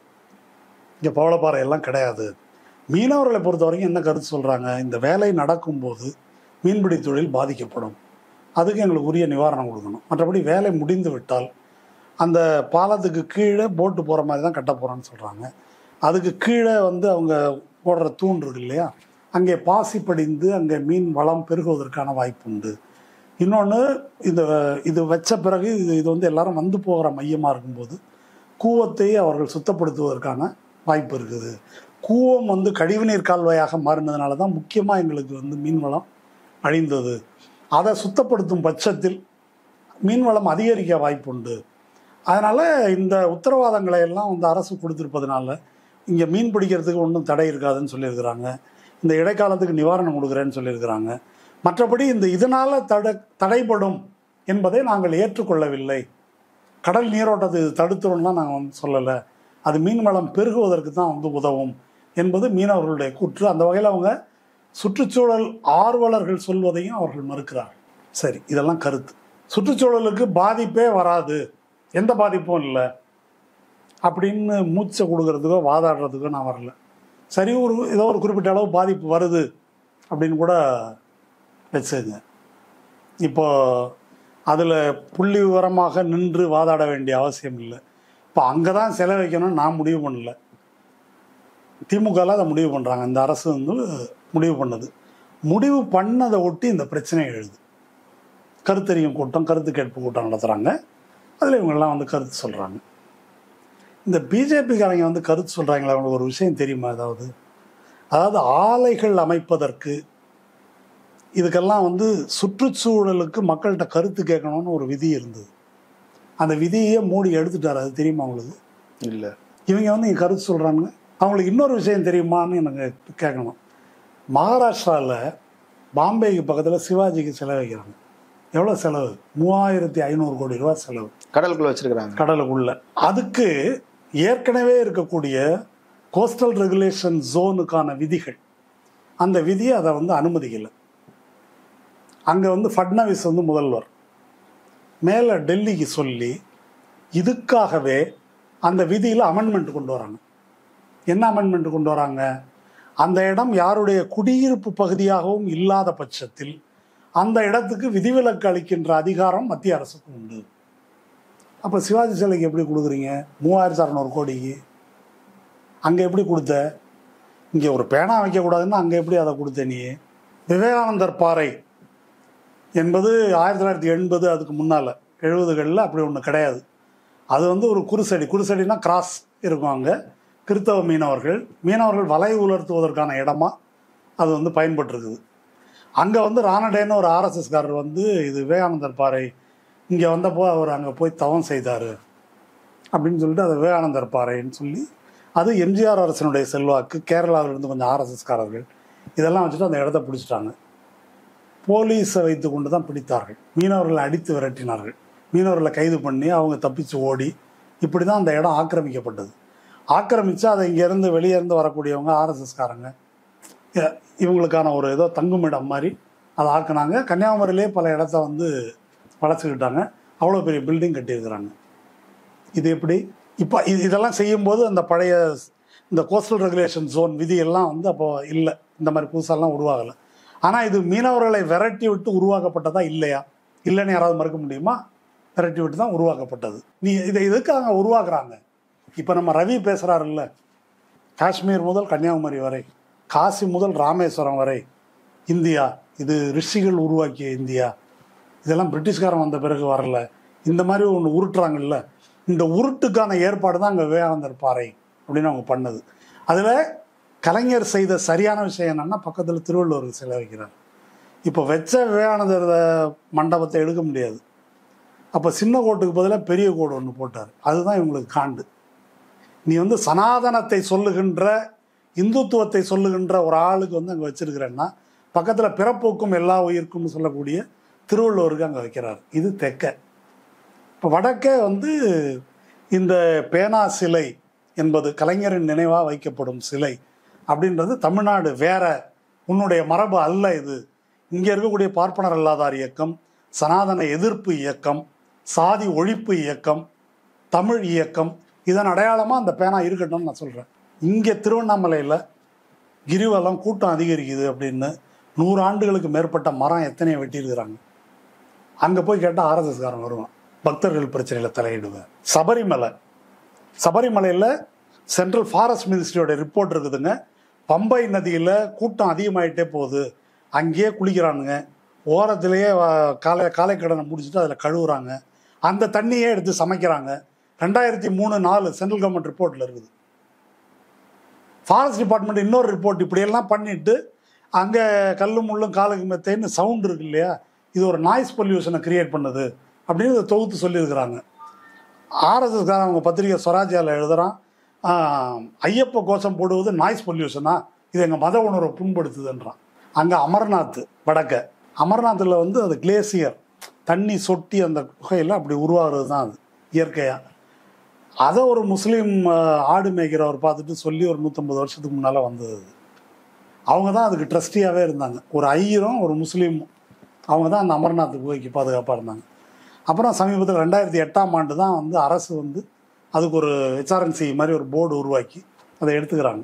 இங்க பவளப்பாறை எல்லாம் கிடையாது மீனவர்களை பொறுத்த வரைக்கும் என்ன கருத்து சொல்றாங்க இந்த வேலை நடக்கும்போது மீன்பிடி தொழில் பாதிக்கப்படும் அதுக்கு எங்களுக்கு உரிய நிவாரணம் கொடுக்கணும் மற்றபடி வேலை முடிந்து விட்டால் அந்த பாலத்துக்கு கீழே போட்டு போகிற மாதிரி தான் கட்ட போகிறோன்னு சொல்கிறாங்க அதுக்கு கீழே வந்து அவங்க போடுற தூண் இருக்கு இல்லையா அங்கே பாசி படிந்து அங்கே மீன் வளம் பெருகுவதற்கான வாய்ப்பு உண்டு இன்னொன்று இந்த இது வச்ச பிறகு இது இது வந்து எல்லாரும் வந்து போகிற மையமாக இருக்கும்போது கூவத்தை அவர்கள் சுத்தப்படுத்துவதற்கான வாய்ப்பு இருக்குது கூவம் வந்து கழிவுநீர் கால்வாயாக மாறினதுனால தான் முக்கியமாக எங்களுக்கு வந்து மீன் வளம் அழிந்தது அதை சுத்தப்படுத்தும் பட்சத்தில் மீன் வளம் அதிகரிக்க வாய்ப்புண்டு அதனால் இந்த உத்தரவாதங்களை எல்லாம் வந்து அரசு கொடுத்துருப்பதனால இங்கே மீன் பிடிக்கிறதுக்கு ஒன்றும் தடை இருக்காதுன்னு சொல்லியிருக்கிறாங்க இந்த இடைக்காலத்துக்கு நிவாரணம் கொடுக்குறேன்னு சொல்லியிருக்கிறாங்க மற்றபடி இந்த இதனால் தட தடைப்படும் என்பதை நாங்கள் ஏற்றுக்கொள்ளவில்லை கடல் நீரோட்டத்தை இது தடுத்துரும்லாம் நாங்கள் வந்து சொல்லலை அது மீன் வளம் பெருகுவதற்கு தான் வந்து உதவும் என்பது மீனவர்களுடைய கூற்று அந்த வகையில் அவங்க சுற்றுச்சூழல் ஆர்வலர்கள் சொல்வதையும் அவர்கள் மறுக்கிறார்கள் சரி இதெல்லாம் கருத்து சுற்றுச்சூழலுக்கு பாதிப்பே வராது எந்த பாதிப்பும் இல்லை அப்படின்னு மூச்சை கொடுக்கறதுக்கோ வாதாடுறதுக்கோ நான் வரல சரி ஒரு ஏதோ ஒரு குறிப்பிட்ட அளவு பாதிப்பு வருது அப்படின்னு கூட வச்சுங்க இப்போ அதில் புள்ளி விவரமாக நின்று வாதாட வேண்டிய அவசியம் இல்லை இப்போ அங்கே தான் செலவழிக்கணும்னு நான் முடிவு பண்ணல திமுகவில் அதை முடிவு பண்ணுறாங்க இந்த அரசு வந்து முடிவு பண்ணது முடிவு பண்ணதை ஒட்டி இந்த பிரச்சனை எழுது கருத்தறியும் கூட்டம் கருத்து கேட்பு கூட்டம் நடத்துகிறாங்க அதில் இவங்கெல்லாம் வந்து கருத்து சொல்கிறாங்க இந்த பிஜேபிக்காரங்க வந்து கருத்து சொல்கிறாங்களா அவங்களுக்கு ஒரு விஷயம் தெரியுமா அதாவது அதாவது ஆலைகள் அமைப்பதற்கு இதுக்கெல்லாம் வந்து சுற்றுச்சூழலுக்கு மக்கள்கிட்ட கருத்து கேட்கணும்னு ஒரு விதி இருந்தது அந்த விதியே மூடி எடுத்துட்டார் அது தெரியுமா அவங்களுக்கு இல்ல இவங்க வந்து இங்கே கருத்து சொல்கிறாங்க அவங்களுக்கு இன்னொரு விஷயம் தெரியுமான்னு எனக்கு கேட்கணும் மகாராஷ்டிராவில் பாம்பேக்கு பக்கத்தில் சிவாஜிக்கு சிலை வைக்கிறாங்க எவ்வளோ செலவு மூவாயிரத்தி ஐநூறு கோடி ரூபா செலவு கடலுக்குள்ள வச்சிருக்கிறாங்க கடலுக்குள்ள அதுக்கு ஏற்கனவே இருக்கக்கூடிய கோஸ்டல் ரெகுலேஷன் ஜோனுக்கான விதிகள் அந்த விதியை அதை வந்து அனுமதிக்கலை அங்கே வந்து ஃபட்னவிஸ் வந்து முதல்வர் மேலே டெல்லிக்கு சொல்லி இதுக்காகவே அந்த விதியில் அமெண்ட்மெண்ட் கொண்டு வராங்க என்ன அமெண்ட்மெண்ட் கொண்டு வராங்க அந்த இடம் யாருடைய குடியிருப்பு பகுதியாகவும் இல்லாத பட்சத்தில் அந்த இடத்துக்கு விதிவிலக்கு அளிக்கின்ற அதிகாரம் மத்திய அரசுக்கு உண்டு அப்போ சிவாஜி சிலைக்கு எப்படி கொடுக்குறீங்க மூவாயிரத்தி அறநூறு கோடிக்கு அங்கே எப்படி கொடுத்த இங்கே ஒரு பேனா வைக்கக்கூடாதுன்னா அங்கே எப்படி அதை கொடுத்த நீ விவேகானந்தர் பாறை என்பது ஆயிரத்தி தொள்ளாயிரத்தி எண்பது அதுக்கு முன்னால் எழுபதுகளில் அப்படி ஒன்று கிடையாது அது வந்து ஒரு குருசடி குருசடினா கிராஸ் இருக்கும் அங்கே கிறித்தவ மீனவர்கள் மீனவர்கள் வலை உலர்த்துவதற்கான இடமா அது வந்து பயன்பட்டுருக்குது அங்கே வந்து ராணடேன்னு ஒரு ஆர்எஸ்எஸ்காரர் வந்து இது விவேகானந்தர் பாறை இங்கே வந்தப்போ அவர் அங்கே போய் தவம் செய்தார் அப்படின்னு சொல்லிட்டு அது விவேகானந்தர் பாறைன்னு சொல்லி அது எம்ஜிஆர் அரசனுடைய செல்வாக்கு கேரளாவிலிருந்து கொஞ்சம் ஆர்எஸ்எஸ்காரர்கள் இதெல்லாம் வச்சுட்டு அந்த இடத்த பிடிச்சிட்டாங்க போலீஸை வைத்து கொண்டு தான் பிடித்தார்கள் மீனவர்களை அடித்து விரட்டினார்கள் மீனவர்களை கைது பண்ணி அவங்க தப்பிச்சு ஓடி இப்படி தான் அந்த இடம் ஆக்கிரமிக்கப்பட்டது ஆக்கிரமித்து அதை இங்கேருந்து வெளியே இருந்து வரக்கூடியவங்க ஆர்எஸ்எஸ்காரங்க இவங்களுக்கான ஒரு ஏதோ தங்குமிடம் மாதிரி அதை ஆக்குனாங்க கன்னியாகுமரியிலே பல இடத்த வந்து வளர்த்துக்கிட்டாங்க அவ்வளோ பெரிய பில்டிங் கட்டியிருக்கிறாங்க இது எப்படி இப்போ இது இதெல்லாம் செய்யும்போது அந்த பழைய இந்த கோஸ்டல் ரெகுலேஷன் ஜோன் விதி எல்லாம் வந்து அப்போ இல்லை இந்த மாதிரி புதுசாலாம் உருவாகலை ஆனால் இது மீனவர்களை விரட்டி விட்டு உருவாக்கப்பட்டதா இல்லையா இல்லைன்னு யாராவது மறுக்க முடியுமா விரட்டி விட்டு தான் உருவாக்கப்பட்டது நீ இதை எதுக்காக உருவாக்குறாங்க இப்போ நம்ம ரவி பேசுகிறாருல்ல காஷ்மீர் முதல் கன்னியாகுமரி வரை காசி முதல் ராமேஸ்வரம் வரை இந்தியா இது ரிஷிகள் உருவாக்கிய இந்தியா இதெல்லாம் பிரிட்டிஷ்காரன் வந்த பிறகு வரல இந்த மாதிரி ஒன்று உருட்டுறாங்கல்ல இந்த உருட்டுக்கான ஏற்பாடு தான் அங்கே விவேகானந்தர் பாறை அப்படின்னு அவங்க பண்ணது அதில் கலைஞர் செய்த சரியான விஷயம் என்னன்னா பக்கத்தில் திருவள்ளுவர் சிலை வைக்கிறார் இப்போ வச்ச விவேகானந்தர் மண்டபத்தை எடுக்க முடியாது அப்போ சின்ன கோட்டுக்கு பதிலாக பெரிய கோடு ஒன்று போட்டார் அதுதான் இவங்களுக்கு காண்டு நீ வந்து சனாதனத்தை சொல்லுகின்ற இந்துத்துவத்தை சொல்லுகின்ற ஒரு ஆளுக்கு வந்து அங்கே வச்சிருக்கிறேன்னா பக்கத்தில் பிறப்போக்கும் எல்லா உயிர்க்கும்னு சொல்லக்கூடிய திருவள்ளுவருக்கு அங்கே வைக்கிறார் இது தெற்க இப்போ வடக்கே வந்து இந்த பேனா சிலை என்பது கலைஞரின் நினைவாக வைக்கப்படும் சிலை அப்படின்றது தமிழ்நாடு வேற உன்னுடைய மரபு அல்ல இது இங்கே இருக்கக்கூடிய பார்ப்பனர் அல்லாதார் இயக்கம் சனாதன எதிர்ப்பு இயக்கம் சாதி ஒழிப்பு இயக்கம் தமிழ் இயக்கம் இதன் அடையாளமாக அந்த பேனா இருக்கட்டும்னு நான் சொல்கிறேன் இங்கே திருவண்ணாமலையில் கிரிவலம் கூட்டம் அதிகரிக்குது அப்படின்னு நூறு ஆண்டுகளுக்கு மேற்பட்ட மரம் எத்தனையோ வெட்டியிருக்கிறாங்க அங்கே போய் கேட்டால் ஆர்எஸ்எஸ்காரன் வருவான் பக்தர்கள் பிரச்சனையில் தலையிடுவேன் சபரிமலை சபரிமலையில் சென்ட்ரல் ஃபாரஸ்ட் மினிஸ்ட்ரியோட ரிப்போர்ட் இருக்குதுங்க பம்பை நதியில் கூட்டம் அதிகமாயிட்டே போகுது அங்கேயே குளிக்கிறானுங்க ஓரத்திலேயே வ- காலை காலைக்கடனை முடிச்சுட்டு அதில் கழுவுறாங்க அந்த தண்ணியே எடுத்து சமைக்கிறாங்க ரெண்டாயிரத்தி மூணு நாலு சென்ட்ரல் கவர்மெண்ட் ரிப்போர்ட்டில் இருக்குது ஃபாரஸ்ட் டிபார்ட்மெண்ட் இன்னொரு ரிப்போர்ட் இப்படியெல்லாம் பண்ணிட்டு அங்கே கல்லும் முள்ளும் காலுக்கு மெத்தைன்னு சவுண்ட் இருக்கு இல்லையா இது ஒரு நாய்ஸ் பொல்யூஷனை கிரியேட் பண்ணுது அப்படின்னு இதை தொகுத்து சொல்லியிருக்கிறாங்க ஆர்எஸ்எஸ்காரன் அவங்க பத்திரிகை ஸ்வராஜ்யாவில் எழுதுகிறான் ஆஹ், ஐயப்ப கோஷம் போடுவது நாய்ஸ் பொல்யூஷனா இது எங்கள் மத உணர்வை புண்படுத்துதுன்றான் அங்கே அமர்நாத் வடக்க அமர்நாத்தில் வந்து அது கிளேசியர் தண்ணி சொட்டி அந்த குகையில் அப்படி உருவாகிறது தான் அது இயற்கையாக அதை ஒரு முஸ்லீம் ஆஹ், ஆடு மேய்க்கிறவர் பார்த்துட்டு சொல்லி ஒரு நூற்றம்பது வருஷத்துக்கு முன்னால் வந்தது அது அவங்க தான் அதுக்கு ட்ரஸ்டியாகவே இருந்தாங்க ஒரு ஐயரும் ஒரு முஸ்லீமும் அவங்க தான் அந்த அமர்நாத் குகைக்கு பாதுகாப்பாக இருந்தாங்க அப்புறம் சமீபத்தில் ரெண்டாயிரத்தி எட்டாம் ஆண்டு தான் வந்து அரசு வந்து அதுக்கு ஒரு ஹெச்ஆர்என்சி மாதிரி ஒரு போர்டு உருவாக்கி அதை எடுத்துக்கிறாங்க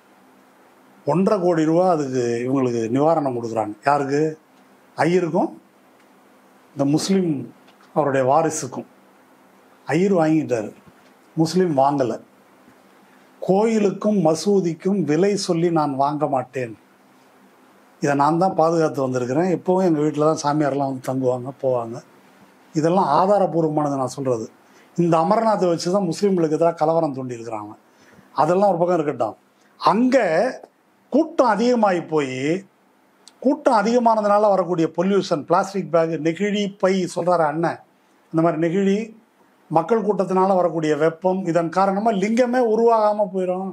ஒன்றரை கோடி ரூபா அதுக்கு இவங்களுக்கு நிவாரணம் கொடுக்குறாங்க யாருக்கு ஐயருக்கும் இந்த முஸ்லீம் அவருடைய வாரிசுக்கும் ஐயர் வாங்கிட்டாரு முஸ்லீம் வாங்கலை கோயிலுக்கும் மசூதிக்கும் விலை சொல்லி நான் வாங்க மாட்டேன் இதை நான் தான் பாதுகாத்து வந்திருக்கிறேன் இப்போவும் எங்கள் வீட்டில் தான் சாமியார்லாம் வந்து தங்குவாங்க போவாங்க இதெல்லாம் ஆதாரபூர்வமானது நான் சொல்கிறது இந்த அமர்நாத்தை வச்சு தான் முஸ்லீம்களுக்கு எதிராக கலவரம் தூண்டியிருக்கிறாங்க அதெல்லாம் ஒரு பக்கம் இருக்கட்டும் அங்கே கூட்டம் அதிகமாகி போய் கூட்டம் அதிகமானதுனால வரக்கூடிய பொல்யூஷன் பிளாஸ்டிக் பேக் நெகிழி பை சொல்கிறாரு அண்ணன் இந்த மாதிரி நெகிழி மக்கள் கூட்டத்தினால வரக்கூடிய வெப்பம் இதன் காரணமாக லிங்கமே உருவாகாமல் போயிடும்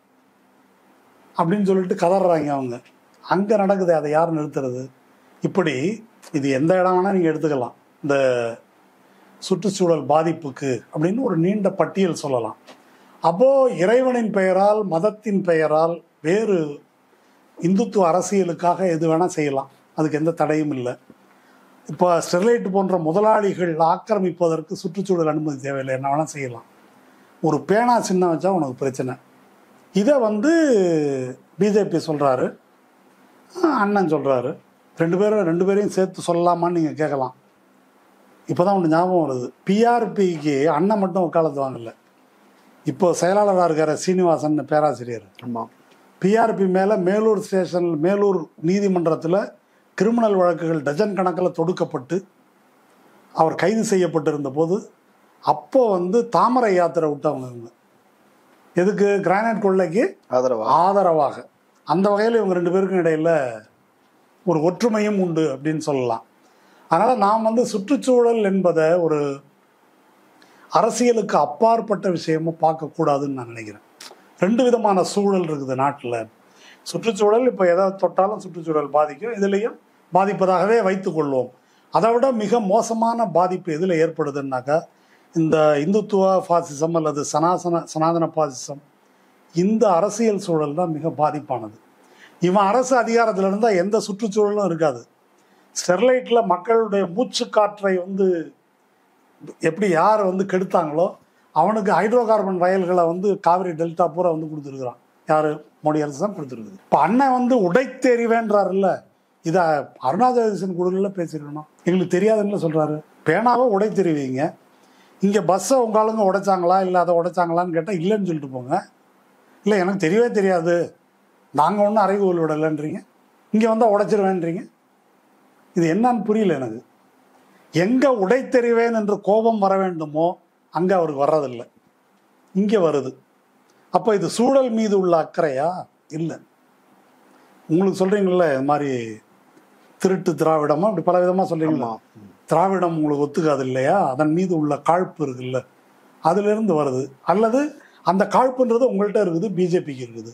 அப்படின்னு சொல்லிட்டு கதறாங்க அவங்க அங்கே நடக்குது அதை யார் நிறுத்துறது இப்படி இது எந்த இடம் வேணால் நீங்கள் எடுத்துக்கலாம் இந்த சுற்றுச்சூழல் பாதிப்புக்கு அப்படின்னு ஒரு நீண்ட பட்டியல் சொல்லலாம் அப்போ இறைவனின் பெயரால் மதத்தின் பெயரால் வேறு இந்துத்துவ அரசியலுக்காக எது வேணால் செய்யலாம் அதுக்கு எந்த தடையும் இல்லை இப்போ ஸ்டெர்லைட் போன்ற முதலாளிகள் ஆக்கிரமிப்பதற்கு சுற்றுச்சூழல் அனுமதி தேவையில்லை என்ன வேணால் செய்யலாம் ஒரு பேனா சின்ன வச்சா உனக்கு பிரச்சனை இதை வந்து பிஜேபி சொல்கிறாரு அண்ணன் சொல்கிறாரு ரெண்டு பேரும் ரெண்டு பேரையும் சேர்த்து சொல்லலாமான்னு நீங்கள் கேட்கலாம் இப்போ தான் ஒன்று ஞாபகம் வருது பிஆர்பிக்கு அண்ணன் மட்டும் வக்காலத்து வாங்கல இப்போ செயலாளராக இருக்கிற சீனிவாசன் பேராசிரியர் ஆமாம் பிஆர்பி மேலே மேலூர் ஸ்டேஷன் மேலூர் நீதிமன்றத்தில் கிரிமினல் வழக்குகள் டஜன் கணக்கில் தொடுக்கப்பட்டு அவர் கைது செய்யப்பட்டிருந்த போது அப்போ வந்து தாமரை யாத்திரை விட்டவங்க இவங்க எதுக்கு கிரானைட் கொள்ளைக்கு ஆதரவா ஆதரவாக அந்த வகையில் இவங்க ரெண்டு பேருக்கும் இடையில ஒரு ஒற்றுமையும் உண்டு அப்படின்னு சொல்லலாம் அதனால் நாம் வந்து சுற்றுச்சூழல் என்பதை ஒரு அரசியலுக்கு அப்பாற்பட்ட விஷயமா பார்க்கக்கூடாதுன்னு நான் நினைக்கிறேன் ரெண்டு விதமான சூழல் இருக்குது நாட்டில் சுற்றுச்சூழல் இப்போ எதாவது தொட்டாலும் சுற்றுச்சூழல் பாதிக்கும் இதுலேயும் பாதிப்பதாகவே வைத்துக்கொள்வோம் அதை விட மிக மோசமான பாதிப்பு எதில் ஏற்படுதுன்னாக்கா இந்த இந்துத்துவ பாசிசம் அல்லது சனாசன சனாதன பாசிசம் இந்த அரசியல் சூழல் தான் மிக பாதிப்பானது இவன் அரசு அதிகாரத்தில் இருந்தால் எந்த சுற்றுச்சூழலும் இருக்காது ஸ்டெர்லைட்டில் மக்களுடைய மூச்சு காற்றை வந்து எப்படி யார் வந்து கெடுத்தாங்களோ அவனுக்கு ஹைட்ரோ கார்பன் வயல்களை வந்து காவிரி டெல்டா பூரா வந்து கொடுத்துருக்குறான் யார் மோடி அரசு தான் கொடுத்துருக்குது இப்போ அண்ணன் வந்து உடைத்தெறிவேன்றாருல்ல இதை அருணாச்சலேசன் குழுவில் பேசியிருக்கணும் எங்களுக்கு தெரியாதுன்னு சொல்கிறாரு பேனாவை உடைத்தெறிவீங்க இங்கே பஸ்ஸை உங்க ஆளுங்க உடைச்சாங்களா இல்லை அதை உடைச்சாங்களான்னு கேட்டால் இல்லைன்னு சொல்லிட்டு போங்க இல்லை எனக்கு தெரியவே தெரியாது நாங்கள் ஒன்றும் அறைகூல் விடலைன்றீங்க இங்கே வந்தால் உடைச்சிருவேன்றீங்க இது என்னன்னு புரியல எனக்கு எங்கே உடைத்தெறிவேன் என்று கோபம் வர வேண்டுமோ அங்கே அவருக்கு வர்றதில்லை இங்கே வருது அப்போ இது சூழல் மீது உள்ள அக்கறையா இல்லை உங்களுக்கு சொல்கிறீங்கள இது மாதிரி திருட்டு திராவிடமா அப்படி பல விதமாக சொல்கிறீங்களா ஆமா திராவிடம் உங்களுக்கு ஒத்துக்காது இல்லையா அதன் மீது உள்ள காழ்ப்பு இருக்குல்ல அதிலிருந்து வருது அல்லது அந்த காழ்ப்புன்றது உங்கள்கிட்ட இருக்குது பிஜேபிக்கு இருக்குது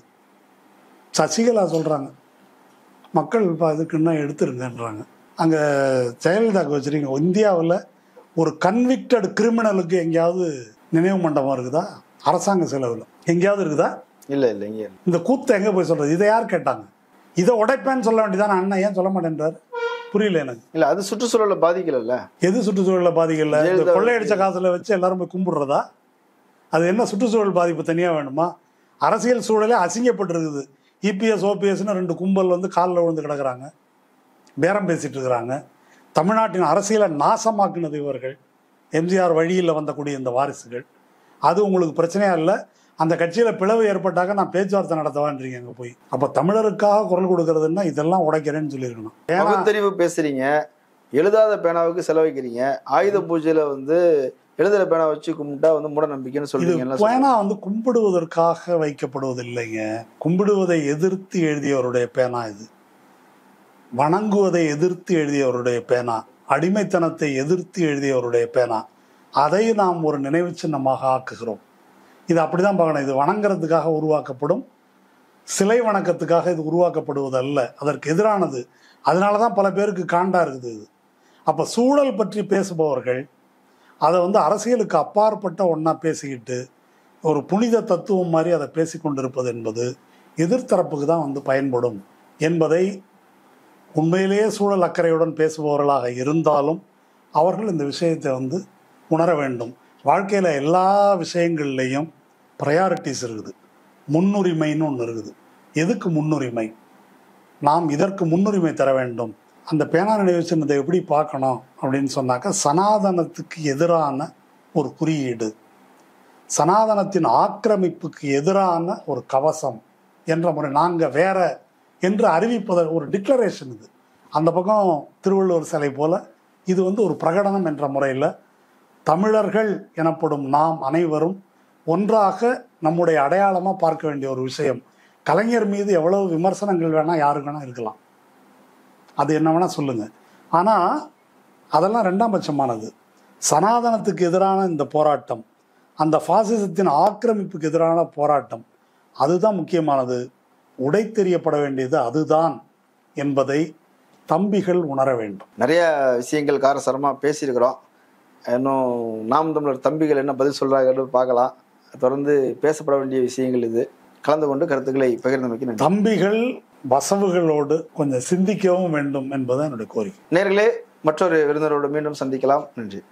சசிகலா சொல்கிறாங்க மக்கள் இப்போ அதுக்கு இன்னும் எடுத்துருங்கன்றாங்க அங்கே ஜெயலலிதாவுக்கு வச்சுருக்கீங்க இந்தியாவில் ஒரு கன்விக்டட் கிரிமினலுக்கு எங்கேயாவது நினைவு மண்டபம் இருக்குதா அரசாங்க செலவில் எங்கேயாவது இருக்குதா இல்ல இல்ல இங்க இல்ல. இந்த கூத்தை எங்கே போய் சொல்கிறது இதை யார் கேட்டாங்க இதை உடைப்பேன்னு சொல்ல வேண்டியதானே அண்ணன் ஏன் சொல்ல மாட்டேன்றார் புரியல எனக்கு இல்ல அது சுற்றுச்சூழலை பாதிக்கல எது சுற்றுச்சூழலை பாதிக்கல இந்த ஜெயலலிதா கொள்ளையடிச்ச காசுல வச்சு எல்லாரும் போய் கும்பிடுறதா அது என்ன சுற்றுச்சூழல் பாதிப்பு தனியாக வேணுமா அரசியல் சூழலே அசிங்கப்பட்டிருக்குது இபிஎஸ் ஓபிஎஸ்னு ரெண்டு கும்பல் வந்து காலில் விழுந்து கிடக்குறாங்க பேரம் பேசிட்டு இருக்கிறாங்க தமிழ்நாட்டின் அரசியலை நாசமாக்குனது இவர்கள் எம்ஜிஆர் வழியில் வந்தக்கூடிய இந்த வாரிசுகள் அது உங்களுக்கு பிரச்சனையா இல்லை அந்த கட்சியில் பிளவு ஏற்பட்டாக்க நான் பேச்சுவார்த்தை நடத்தவான்றீங்க அங்கே போய் அப்போ தமிழருக்காக குரல் கொடுக்கறதுன்னா இதெல்லாம் உடைக்கிறேன்னு சொல்லியிருக்கணும் ஏன்னா பகுத்தறிவு பேசுறீங்க எழுதாத பேனாவுக்கு செலவழிக்கிறீங்க ஆயுத பூஜையில வந்து எழுதுற பேனா வச்சு கும்பிட்டா வந்து மூட நம்பிக்கைன்னு இது சொல்றீங்க என்ன சொல்றீங்க? பேனா வந்து கும்பிடுவதற்காக வைக்கப்படுவதில்லைங்க கும்பிடுவதை எதிர்த்து எழுதியவருடைய பேனா இது வணங்குவதை எதிர்த்து எழுதியவருடைய பேனா அடிமைத்தனத்தை எதிர்த்து எழுதியவருடைய பேனா அதை நாம் ஒரு நினைவு சின்னமாக ஆக்குகிறோம் இது அப்படிதான் பார்க்கணும் இது வணங்குறதுக்காக உருவாக்கப்படும் சிலை வணக்கத்துக்காக இது உருவாக்கப்படுவது அல்ல அதற்கு எதிரானது அதனால தான் பல பேருக்கு காண்டா இருக்குது இது அப்போ சூழல் பற்றி பேசுபவர்கள் அதை வந்து அரசியலுக்கு அப்பாற்பட்ட ஒன்றா பேசிக்கிட்டு ஒரு புனித தத்துவம் மாதிரி அதை பேசி கொண்டிருப்பது என்பது எதிர்த்தரப்புக்கு தான் வந்து பயன்படும் என்பதை உண்மையிலேயே சூழல் அக்கறையுடன் பேசுபவர்களாக இருந்தாலும் அவர்கள் இந்த விஷயத்தை வந்து உணர வேண்டும் வாழ்க்கையில் எல்லா விஷயங்கள்லையும் ப்ரையாரிட்டிஸ் இருக்குது முன்னுரிமைன்னு ஒன்று இருக்குது எதுக்கு முன்னுரிமை நாம் இதற்கு முன்னுரிமை தர வேண்டும் அந்த பேனா நினைவு சின்னத்தை எப்படி பார்க்கணும் அப்படின்னு சொன்னாக்க சனாதனத்துக்கு எதிரான ஒரு குறியீடு சனாதனத்தின் ஆக்கிரமிப்புக்கு எதிரான ஒரு கவசம் என்ற முறை நாங்கள் வேற என்று அறிவிப்பத ஒரு டிக்ளரேஷன் இது அந்த பக்கம் திருவள்ளுவர் சிலை போல இது வந்து ஒரு பிரகடனம் என்ற முறையில் தமிழர்கள் எனப்படும் நாம் அனைவரும் ஒன்றாக நம்முடைய அடையாளமாக பார்க்க வேண்டிய ஒரு விஷயம் கலைஞர் மீது எவ்வளவு விமர்சனங்கள் வேணால் யாருக்கு வேணால் இருக்கலாம் அது என்ன வேணால் சொல்லுங்கள் ஆனால் அதெல்லாம் ரெண்டாம் பட்சமானது சனாதனத்துக்கு எதிரான இந்த போராட்டம் அந்த பாசிசத்தின் ஆக்கிரமிப்புக்கு எதிரான போராட்டம் அதுதான் முக்கியமானது உடைத்தெறியப்பட வேண்டியது அதுதான் என்பதை தம்பிகள் உணர வேண்டும் நிறைய விஷயங்கள் காரசாரமா பேசியிருக்கிறோம் இன்னும் நாம் தமிழர் தம்பிகள் என்ன பதில் சொல்றாங்கன்னு பார்க்கலாம் தொடர்ந்து பேசப்பட வேண்டிய விஷயங்கள் இது கலந்து கொண்டு கருத்துக்களை பகிர்ந்தமைக்கு நன்றி தம்பிகள் வசவுகளோடு கொஞ்சம் சிந்திக்கவும் வேண்டும் என்பதுதான் என்னுடைய கோரிக்கை நேர்களே மற்றொரு விருந்தினரோடு மீண்டும் சந்திக்கலாம் நன்றி